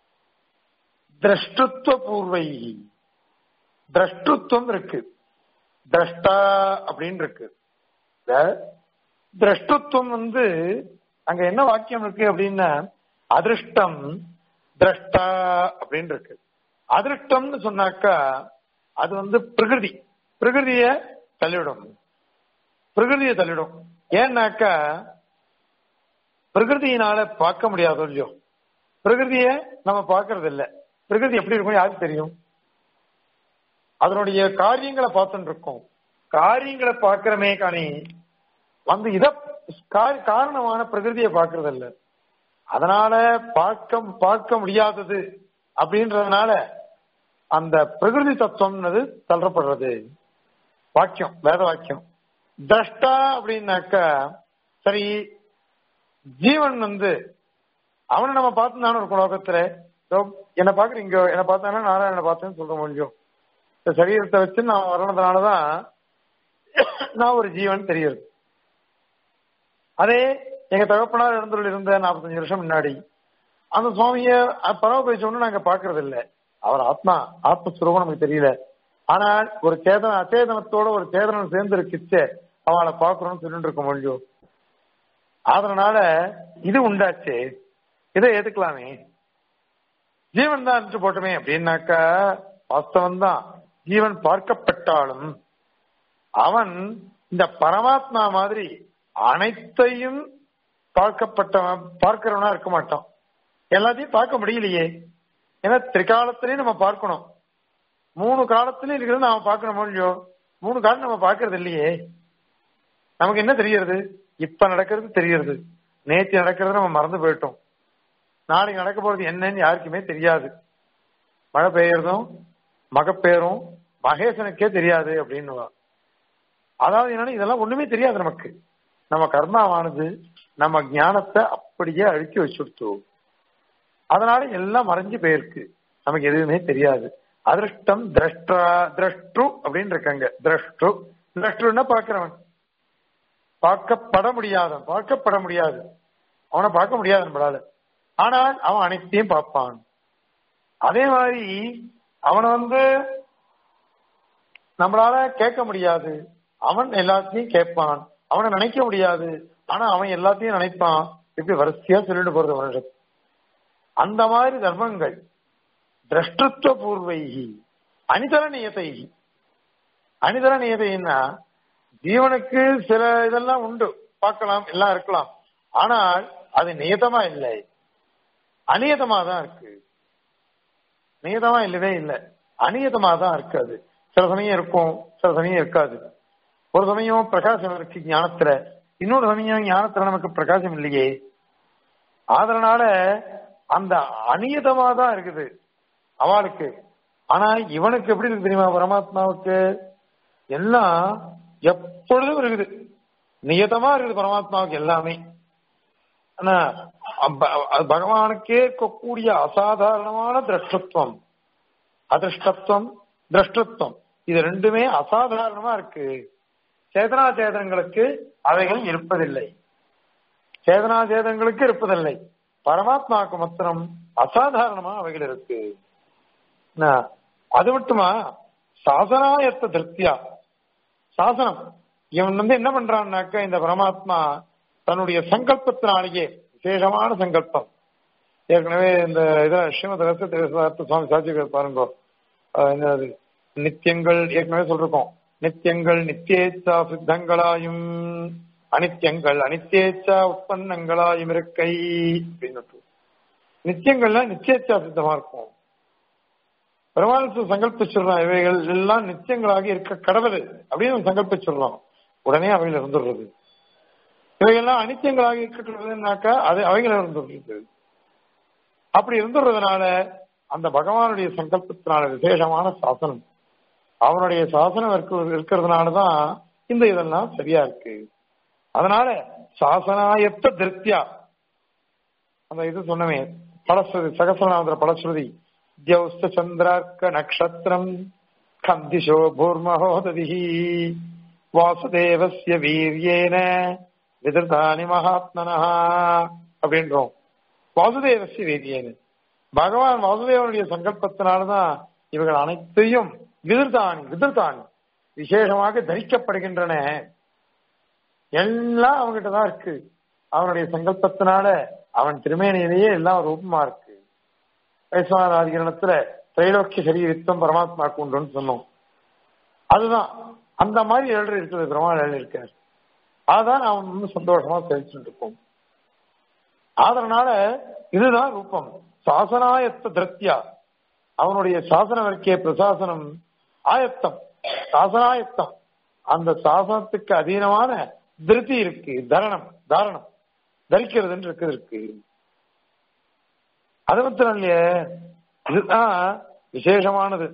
திரஷ்டுத்துவ பூர்வை திரஷ்டுத்துவம் இருக்கு திரஷ்டா அப்படின்னு இருக்கு இந்த திரஷ்டுத்துவம் வந்து அங்க என்ன வாக்கியம் இருக்கு அப்படின்னா அதிருஷ்டம் திரஷ்டா அப்படின்னு இருக்கு அதிருஷ்டம்னு சொன்னாக்கா அது வந்து பிரகிருதி பிரகிருதிய தள்ளிவிடும் பிரகிருதியை தள்ளிடும் ஏன்னாக்கா பிரகிருதியினால பார்க்க முடியாதோ இல்லையோ பிரகிருதிய நம்ம பார்க்கறது இல்ல பிரகிருதி எப்படி இருக்கும் யாருக்கு தெரியும் அதனுடைய காரியங்களை பார்த்துட்டு இருக்கோம் காரியங்களை பார்க்கிறமே காணி வந்து இத கா- காரணமான பிரகிருதியை பார்க்கறது இல்ல அதனால பார்க்க பார்க்க முடியாதது அப்படின்றதுனால அந்த பிரகிருதி தத்துவம்னது தள்ளப்படுறது வாக்கியம் வேத வாக்கியம் திரஷ்டா அப்படின்னாக்கா சரி ஜீவன் வந்து அவனை நம்ம பார்த்துதானே இருக்கும் லோகத்துல இதோ என்னை பாக்குற இங்க என்ன பார்த்தானா நாராயணனை பார்த்தேன்னு சொல்ற முடியும் இந்த சரீரத்தை வச்சு நான் வர்றதுனாலதான் நான் ஒரு ஜீவன் தெரியுது அதே எங்க தகப்பனார் எழுந்துள்ள இருந்த நாற்பத்தஞ்சு வருஷம் முன்னாடி அந்த சுவாமிய பரமபரிச்சோன்னு நாங்க பாக்குறது இல்ல அவர் ஆத்மா ஆத்மஸ்வரூபம் நமக்கு தெரியல ஆனால் ஒரு சேதன அச்சேதனத்தோட ஒரு சேதனம் சேர்ந்து இருக்குச்சே அவளை பாக்குறோம்னு சொல்லிட்டு இருக்க முடியும் அதனால இது உண்டாச்சு இதை ஏத்துக்கலாமே ஜீவன் தான் இருந்துட்டு போட்டுமே அப்படின்னாக்கா வாஸ்தவம் தான் ஜீவன் பார்க்கப்பட்டாலும் அவன் இந்த பரமாத்மா மாதிரி அனைத்தையும் பார்க்கப்பட்டவன் பார்க்கிறவனா இருக்க மாட்டான் எல்லாத்தையும் பார்க்க முடியலையே ஏன்னா திரிகாலத்திலையும் நம்ம பார்க்கணும் மூணு காலத்திலையும் இருக்கிறது நாம பார்க்கணும் இல்லையோ மூணு காலம் நம்ம பார்க்கறது இல்லையே நமக்கு என்ன தெரியறது இப்ப நடக்கிறது தெரியறது நேற்று நடக்கிறது நம்ம மறந்து போயிட்டோம் நாளைக்கு நடக்க போறது என்னன்னு யாருக்குமே தெரியாது மழை பெய்யறதும் மகப்பேரும் மகேசனுக்கே தெரியாது அப்படின்னு அதாவது என்னன்னா இதெல்லாம் ஒண்ணுமே தெரியாது நமக்கு நம்ம கர்மாவானது நம்ம ஞானத்தை அப்படியே அழுக்கி வச்சுடுத்து அதனால எல்லாம் மறைஞ்சு போயிருக்கு நமக்கு எதுவுமே தெரியாது அதிருஷ்டம் திரஷ்டா திரஷ்டு அப்படின்னு இருக்காங்க திரஷ்டு திரஷ்டுன்னா பாக்குறவன் பார்க்கப்பட முடியாதவன் பார்க்கப்பட முடியாது அவனை பார்க்க முடியாது நம்மளால ஆனால் அவன் அனைத்தையும் பார்ப்பான் அதே மாதிரி அவனை வந்து நம்மளால கேட்க முடியாது அவன் எல்லாத்தையும் கேட்பான் அவனை நினைக்க முடியாது ஆனா அவன் எல்லாத்தையும் நினைப்பான் இப்படி வரிசையா சொல்லிட்டு போறது அவனிடம் அந்த மாதிரி தர்மங்கள் திரஷ்டத்துவ பூர்வைகி அனிதர நியதைகி அனிதர நியதைன்னா ஜீவனுக்கு சில இதெல்லாம் உண்டு பார்க்கலாம் எல்லாம் இருக்கலாம் ஆனால் அது நியதமா இல்லை அநியதமா தான் இருக்கு நியதமா இல்லவே இல்லை அநியதமா தான் இருக்கு அது சில சமயம் இருக்கும் சில சமயம் இருக்காது ஒரு சமயம் பிரகாசம் இருக்கு ஞானத்துல இன்னொரு சமயம் ஞானத்துல நமக்கு பிரகாசம் இல்லையே அதனால அந்த அநியதமா தான் இருக்குது அவளுக்கு ஆனா இவனுக்கு எப்படி இருக்கு தெரியுமா பரமாத்மாவுக்கு எல்லாம் எப்பொழுதும் இருக்குது நியதமா இருக்குது பரமாத்மாவுக்கு எல்லாமே ஆனா அப்ப- அது பகவானுக்கே இருக்கக்கூடிய அசாதாரணமான திரஷ்டத்துவம் அதிர்ஷ்டத்துவம் திரஷ்டத்துவம் இது ரெண்டுமே அசாதாரணமா இருக்கு சேதனா சேதனங்களுக்கு அவைகள் இருப்பதில்லை சேதனா சேதனங்களுக்கு இருப்பதில்லை பரமாத்மாவுக்கு மாத்திரம் அசாதாரணமா அவைகள் இருக்கு என்ன, அது மட்டுமா சாசனாயத்த திருப்தியா சாசனம் இவன் வந்து என்ன பண்றான்னாக்க இந்த பரமாத்மா தன்னுடைய சங்கல்பத்தினாலேயே விசேஷமான சங்கல்பம் ஏற்கனவே இந்த இதை ஸ்ரீமத் ரச சுவாமி சாட்சி பாருங்க அஹ் என்னது நித்தியங்கள் ஏற்கனவே சொல்லிருக்கோம் நித்தியங்கள் நித்தியேச்சா சித்தங்களாயும் அனித்தியங்கள் அனித்தியேச்சா உற்பத்தங்களாயும் இருக்கை அப்படின்னு நித்தியங்கள்ல நிச்சயச்சா சித்தமா இருக்கும் பெருமாள் சங்கல்பிச்சிடுறான் இவைகள் எல்லாம் நித்தியங்களாக இருக்க கடவுள் அப்படின்னு சங்கல்பிச்சிடுறோம் உடனே அவைகள் இருந்துடுறது இவைகள்லாம் அனித்தியங்களாக இருக்கட்டுறதுனாக்கா அது அவைகள் இருந்துடுறது அப்படி இருந்துறதுனால அந்த பகவானுடைய சங்கல்பத்தினால விசேஷமான சாசனம் அவனுடைய சாசனம் இருக்க- இருக்கிறதுனாலதான் இந்த இதெல்லாம் சரியா இருக்கு அதனால சாசனாயத்த திருப்தியா அந்த இது சொன்னமே பலஸ்ருதி சகசரநாமத்துல பலஸ்ருதி தியௌஸ்த சந்திரார்க்க நக்ஷத்திரம் கந்திஷோ பூர்மஹோததிஹி வாசுதேவஸ்ய வீரியேன விதிர்தானி மகாத்மனஹ அப்படின்றோம் வாசுதேவஸ்ய வீரியேன பகவான் வாசுதேவனுடைய சங்கல்பத்தினால்தான் இவர்கள் அனைத்தையும் விதிர்தானி விதிர்தானி விசேஷமாக தரிக்கப்படுகின்றன எல்லாம் அவங்ககிட்ட தான் இருக்கு அவனுடைய சங்கல்பத்தினால அவன் திருமேனியிலேயே எல்லாம் ரூபமா இருக்கு வைஸ்வநாத அதிகரணத்துல திரைலோக்கிய சரீரத்துவம் பரமாத்மாக்கு உண்டுன்னு சொன்னோம் அதுதான் அந்த மாதிரி எழுதி இருக்குது பெருமாள் எழுதி இருக்கார் அதான் அவன் வந்து சந்தோஷமா தெரிவிச்சுட்டு இருக்கோம் அதனால இதுதான் ரூபம் சாசனாயத்த திருப்தியா அவனுடைய சாசன வர்க்கிய பிரசாசனம் ஆயத்தம் சாசனாயத்தம் அந்த சாசனத்துக்கு அதீனமான திருப்தி இருக்கு தரணம் தாரணம் தரிக்கிறதுன்னு இருக்குது இருக்கு அது மாத்திரம் இல்லையே இதுதான் விசேஷமானது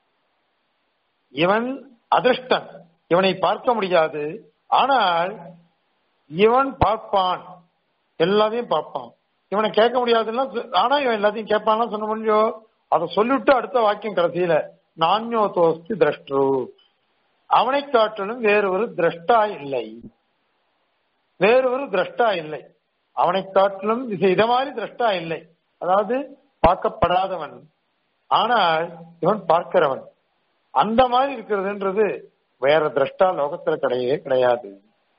இவன் அதிர்ஷ்டன் இவனை பார்க்க முடியாது ஆனால் இவன் பார்ப்பான் எல்லாத்தையும் பார்ப்பான் இவனை கேட்க முடியாதுன்னா சொ- ஆனா இவன் எல்லாத்தையும் கேட்பான்னு சொன்ன முடியும் அதை சொல்லிவிட்டு அடுத்த வாக்கியம் கடைசியில நான்யோ தோஸ்தி திரஷ்டு அவனை காட்டிலும் வேறு ஒரு திரஷ்டா இல்லை வேறு ஒரு திரஷ்டா இல்லை அவனை காட்டிலும் இது இத மாதிரி திரஷ்டா இல்லை அதாவது பார்க்கப்படாதவன் ஆனால் இவன் பார்க்கிறவன் அந்த மாதிரி இருக்கிறதுன்றது வேற திரஷ்டா லோகத்துல கிடையவே கிடையாது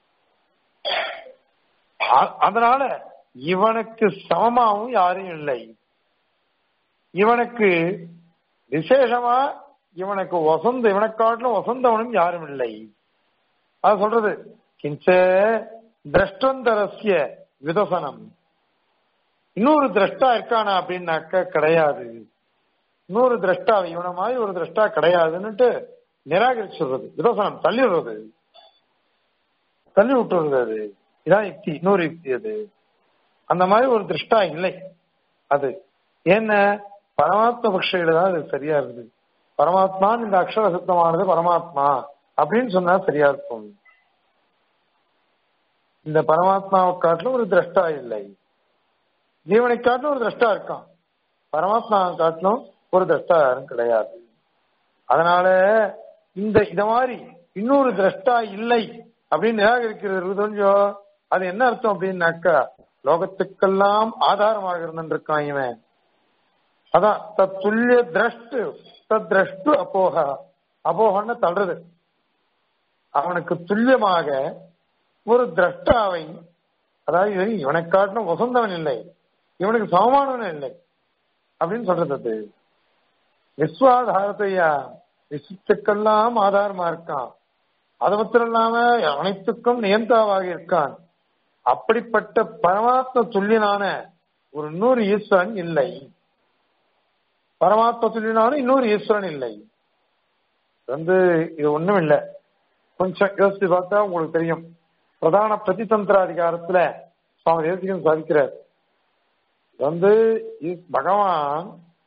அ- அதனால இவனுக்கு சமமாவும் யாரும் இல்லை இவனுக்கு விசேஷமா இவனுக்கு வசந்த இவனை காட்டிலும் வசந்தவனும் யாரும் இல்லை அது சொல்றது கிஞ்ச திரஷ்டந்தரஸ்ய விதசனம் இன்னொரு திரஷ்டா இருக்கானா அப்படின்னாக்க கிடையாது இன்னொரு திரஷ்டா இவன மாதிரி ஒரு திரஷ்டா கிடையாதுன்னுட்டு நிராகரிச்சுடுறது விதசனம் தள்ளிடுறது தள்ளி விட்டுறது அது இதான் யுக்தி இன்னொரு யுக்தி அது அந்த மாதிரி ஒரு திருஷ்டா இல்லை அது என்ன பரமாத்ம பக்ஷையில தான் அது சரியா இருக்குது பரமாத்மா இந்த அக்ஷர சுத்தமானது பரமாத்மா அப்படின்னு சொன்னா சரியா இருக்கும் இந்த பரமாத்மாவை காட்டிலும் ஒரு திரஷ்டா இல்லை ஜீவனை காட்டிலும் ஒரு திரஷ்டா இருக்கான் பரமாத்மாவை காட்டிலும் ஒரு திரஷ்டா யாரும் கிடையாது அதனால இந்த இத மாதிரி இன்னொரு திரஷ்டா இல்லை அப்படின்னு நிராகரிக்கிறது கொஞ்சம் அது என்ன அர்த்தம் அப்படின்னாக்கா லோகத்துக்கெல்லாம் ஆதாரமாக இருந்திருக்கான் இவன் அதான் தத் துல்லிய திரஷ்டு தத் திரஷ்டு அப்போக அப்போகன்னு தள்ளுறது அவனுக்கு துல்லியமாக ஒரு திரஷ்டாவை அதாவது இவன் இவனை காட்டிலும் வசந்தவன் இல்லை இவனுக்கு சமமானவன் இல்லை அப்படின்னு சொல்றது அது விஸ்வாதாரத்தையா விசுத்துக்கெல்லாம் ஆதாரமா இருக்கான் அது மாத்திரம் இல்லாம அனைத்துக்கும் நியந்தாவாக இருக்கான் அப்படிப்பட்ட பரமாத்ம துல்லியனான ஒரு இன்னொரு ஈஸ்வரன் இல்லை பரமாத்ம துல்லியனான இன்னொரு ஈஸ்வரன் இல்லை வந்து இது ஒண்ணும் இல்லை கொஞ்சம் யோசிச்சு பார்த்தா உங்களுக்கு தெரியும் பிரதான பிரதிதந்திர அதிகாரத்துல சுவாமி தேசிகன் சாதிக்கிறார் இது வந்து இஸ்- பகவான்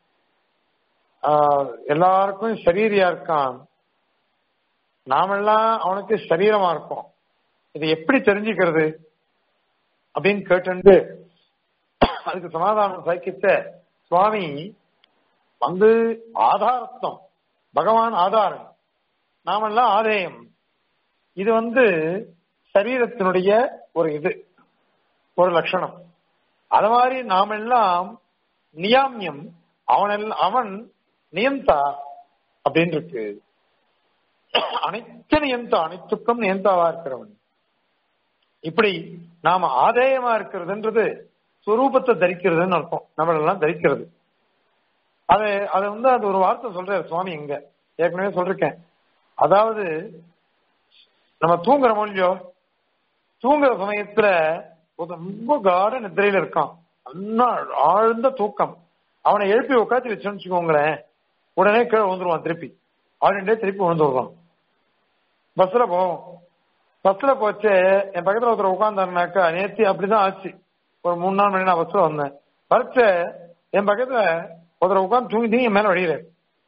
ஆஹ், எல்லாருக்கும் சரீரியா இருக்கான் நாமெல்லாம் அவனுக்கு சரீரமா இருக்கோம் இதை எப்படி தெரிஞ்சுக்கிறது அப்படின்னு கேட்டு அதுக்கு சமாதானம் சாய்க்கித்த சுவாமி வந்து ஆதாரத்துவம் பகவான் ஆதாரம் நாமெல்லாம் ஆதேயம் இது வந்து சரீரத்தினுடைய ஒரு இது ஒரு லட்சணம் அது மாதிரி நாமெல்லாம் நியாமியம் அவன் அவன் நியந்தா அப்படின்னு இருக்கு அனைத்து நியந்தா அனைத்துக்கும் நியந்தாவா இருக்கிறவன் இப்படி நாம ஆதேயமா இருக்கிறதுன்றது சுரூபத்தை தரிக்கிறதுன்னு அர்த்தம் நம்மளெல்லாம் தரிக்கிறது அது அது வந்து அது ஒரு வார்த்தை சொல்றாரு சுவாமி இங்க ஏற்கனவே சொல்லிருக்கேன் அதாவது நம்ம தூங்குறோமோ இல்லையோ தூங்குற சமயத்துல ஒரு ரொம்ப காட நித்திரையில இருக்கான் நல்லா ஆழ்ந்த தூக்கம் அவனை எழுப்பி உட்காந்து வச்சோன்னு வச்சுக்கோங்களேன் உடனே கீழே விழுந்துருவான் திருப்பி ஆளுண்டே திருப்பி விழுந்துடுறான் பஸ்ல போவோம் பஸ்ல போச்சு என் பக்கத்துல ஒருத்தர் உட்காந்தாருனாக்கா நேத்தி அப்படிதான் ஆச்சு ஒரு மூணு நாள் மணி நான் பஸ்ல வந்தேன் வரைச்ச என் பக்கத்துல ஒருத்தர் உட்காந்து தூங்கி தூங்கி என் மேல வழிகிறார்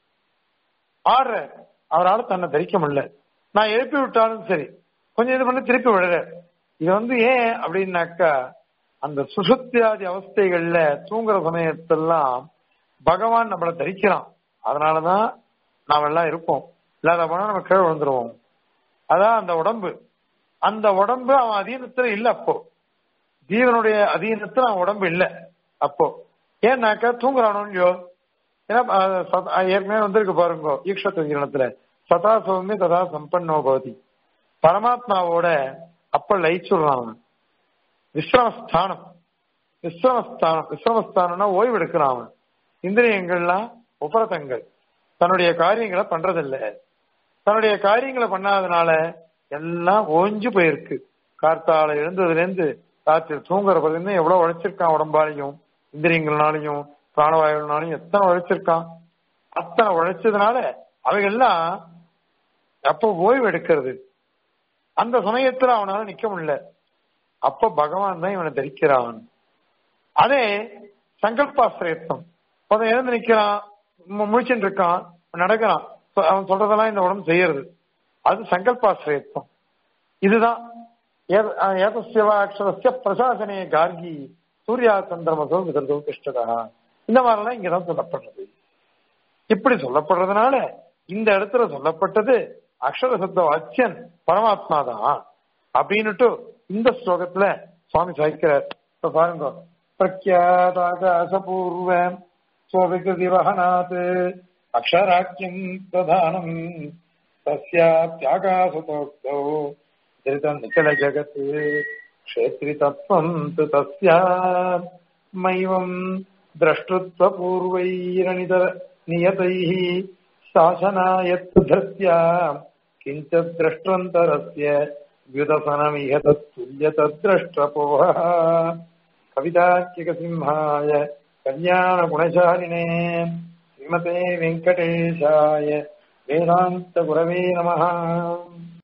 ஆடுற அவரால் தன்னை தரிக்க முடியல நான் எழுப்பி விட்டாலும் சரி கொஞ்சம் இது பண்ணி திருப்பி விடுற இது வந்து ஏன் அப்படின்னாக்கா அந்த சுசுத்தியாதி அவஸ்தைகள்ல தூங்குற சமயத்தெல்லாம் பகவான் நம்மளை தரிக்கிறான் அதனாலதான் நாம எல்லாம் இருப்போம் இல்லாத போனா நம்ம கீழே விழுந்துருவோம் அதான் அந்த உடம்பு அந்த உடம்பு அவன் அதீனத்துல இல்ல அப்போ ஜீவனுடைய அதீனத்துல அவன் உடம்பு இல்ல அப்போ ஏன்னாக்கா தூங்குறானோ இல்லையோ ஏன்னா அஹ், சத- அஹ், ஏற்கனவே வந்திருக்கு பாருங்க ஈக்ஷத்து ஜீவனத்துல சதா சௌமிய ததா சம்பன்னோ பவதி பரமாத்மாவோட அப்ப லயிச்சுடுறான் அவன் விஸ்ரமஸ்தானம் விஸ்ரமஸ்தானம் விஸ்ரமஸ்தானம்னா ஓய்வு எடுக்கிறான் அவன் இந்திரியங்கள்லாம் உபரதங்கள் தன்னுடைய காரியங்களை பண்றதில்ல தன்னுடைய காரியங்களை பண்ணாதனால எல்லாம் ஓஞ்சு போயிருக்கு கார்த்தால எழுந்ததுல இருந்து ராத்திரி தூங்குற பிறகு எவ்வளவு உழைச்சிருக்கான் உடம்பாலையும் இந்திரியங்கள்னாலையும் பிராணவாயுனாலையும் எத்தனை உழைச்சிருக்கான் அத்தனை உழைச்சதுனால அவைகள்லாம் அப்போ ஓய்வு எடுக்கிறது அந்த சமயத்துல அவனால நிக்க முடியல அப்ப பகவான் தான் இவனை தரிக்கிறான் அதே சங்கல்பாசிரியத்தம் அவன் எழுந்து நிக்கிறான் மு- முழிச்சுட்டு இருக்கான் நடக்கிறான் சொ- அவன் சொல்றதெல்லாம் இந்த உடம்பு செய்யறது அது சங்கல்பாசிரியத்தம் இதுதான் ஏத- அஹ் ஏதஸ்யவா அக்ஷரஸ்ய பிரசாசனே கார்கி சூர்யா சந்திரமசோ விதர்தோ கிருஷ்ணதா இந்த மாதிரிலாம் இங்கதான் சொல்லப்படுறது இப்படி சொல்லப்படுறதுனால இந்த இடத்துல சொல்லப்பட்டது அக்ஷர சப்த வாச்சியன் பரமாத்மா தான் அப்படின்னுட்டு இந்த ஸ்லோகத்துல சுவாமி சாய்க்கிறார் இப்ப பாருங்க பிரக்யாதாகாசபூர்வ ஸ்வவிகிருதி வகனாத் அக்ஷராக்கியம் பிரதானம் தஸ்யாத்யாகாசதோக்தௌ திருதம் நிச்சல ஜகத் க்ஷேத்ரி தத்துவம் து தஸ்யா மைவம் द्रष्टृत्वपूर्वैरनित नियतैः शासनायत्तधस्या किञ्चित् द्रष्ट्वन्तरस्य व्युदसनमिह तत्तुल्यतद्द्रष्टपोहः कवितार्किकसिंहाय कल्याणगुणशालिने श्रीमते वेङ्कटेशाय वेदान्तगुरवे नमः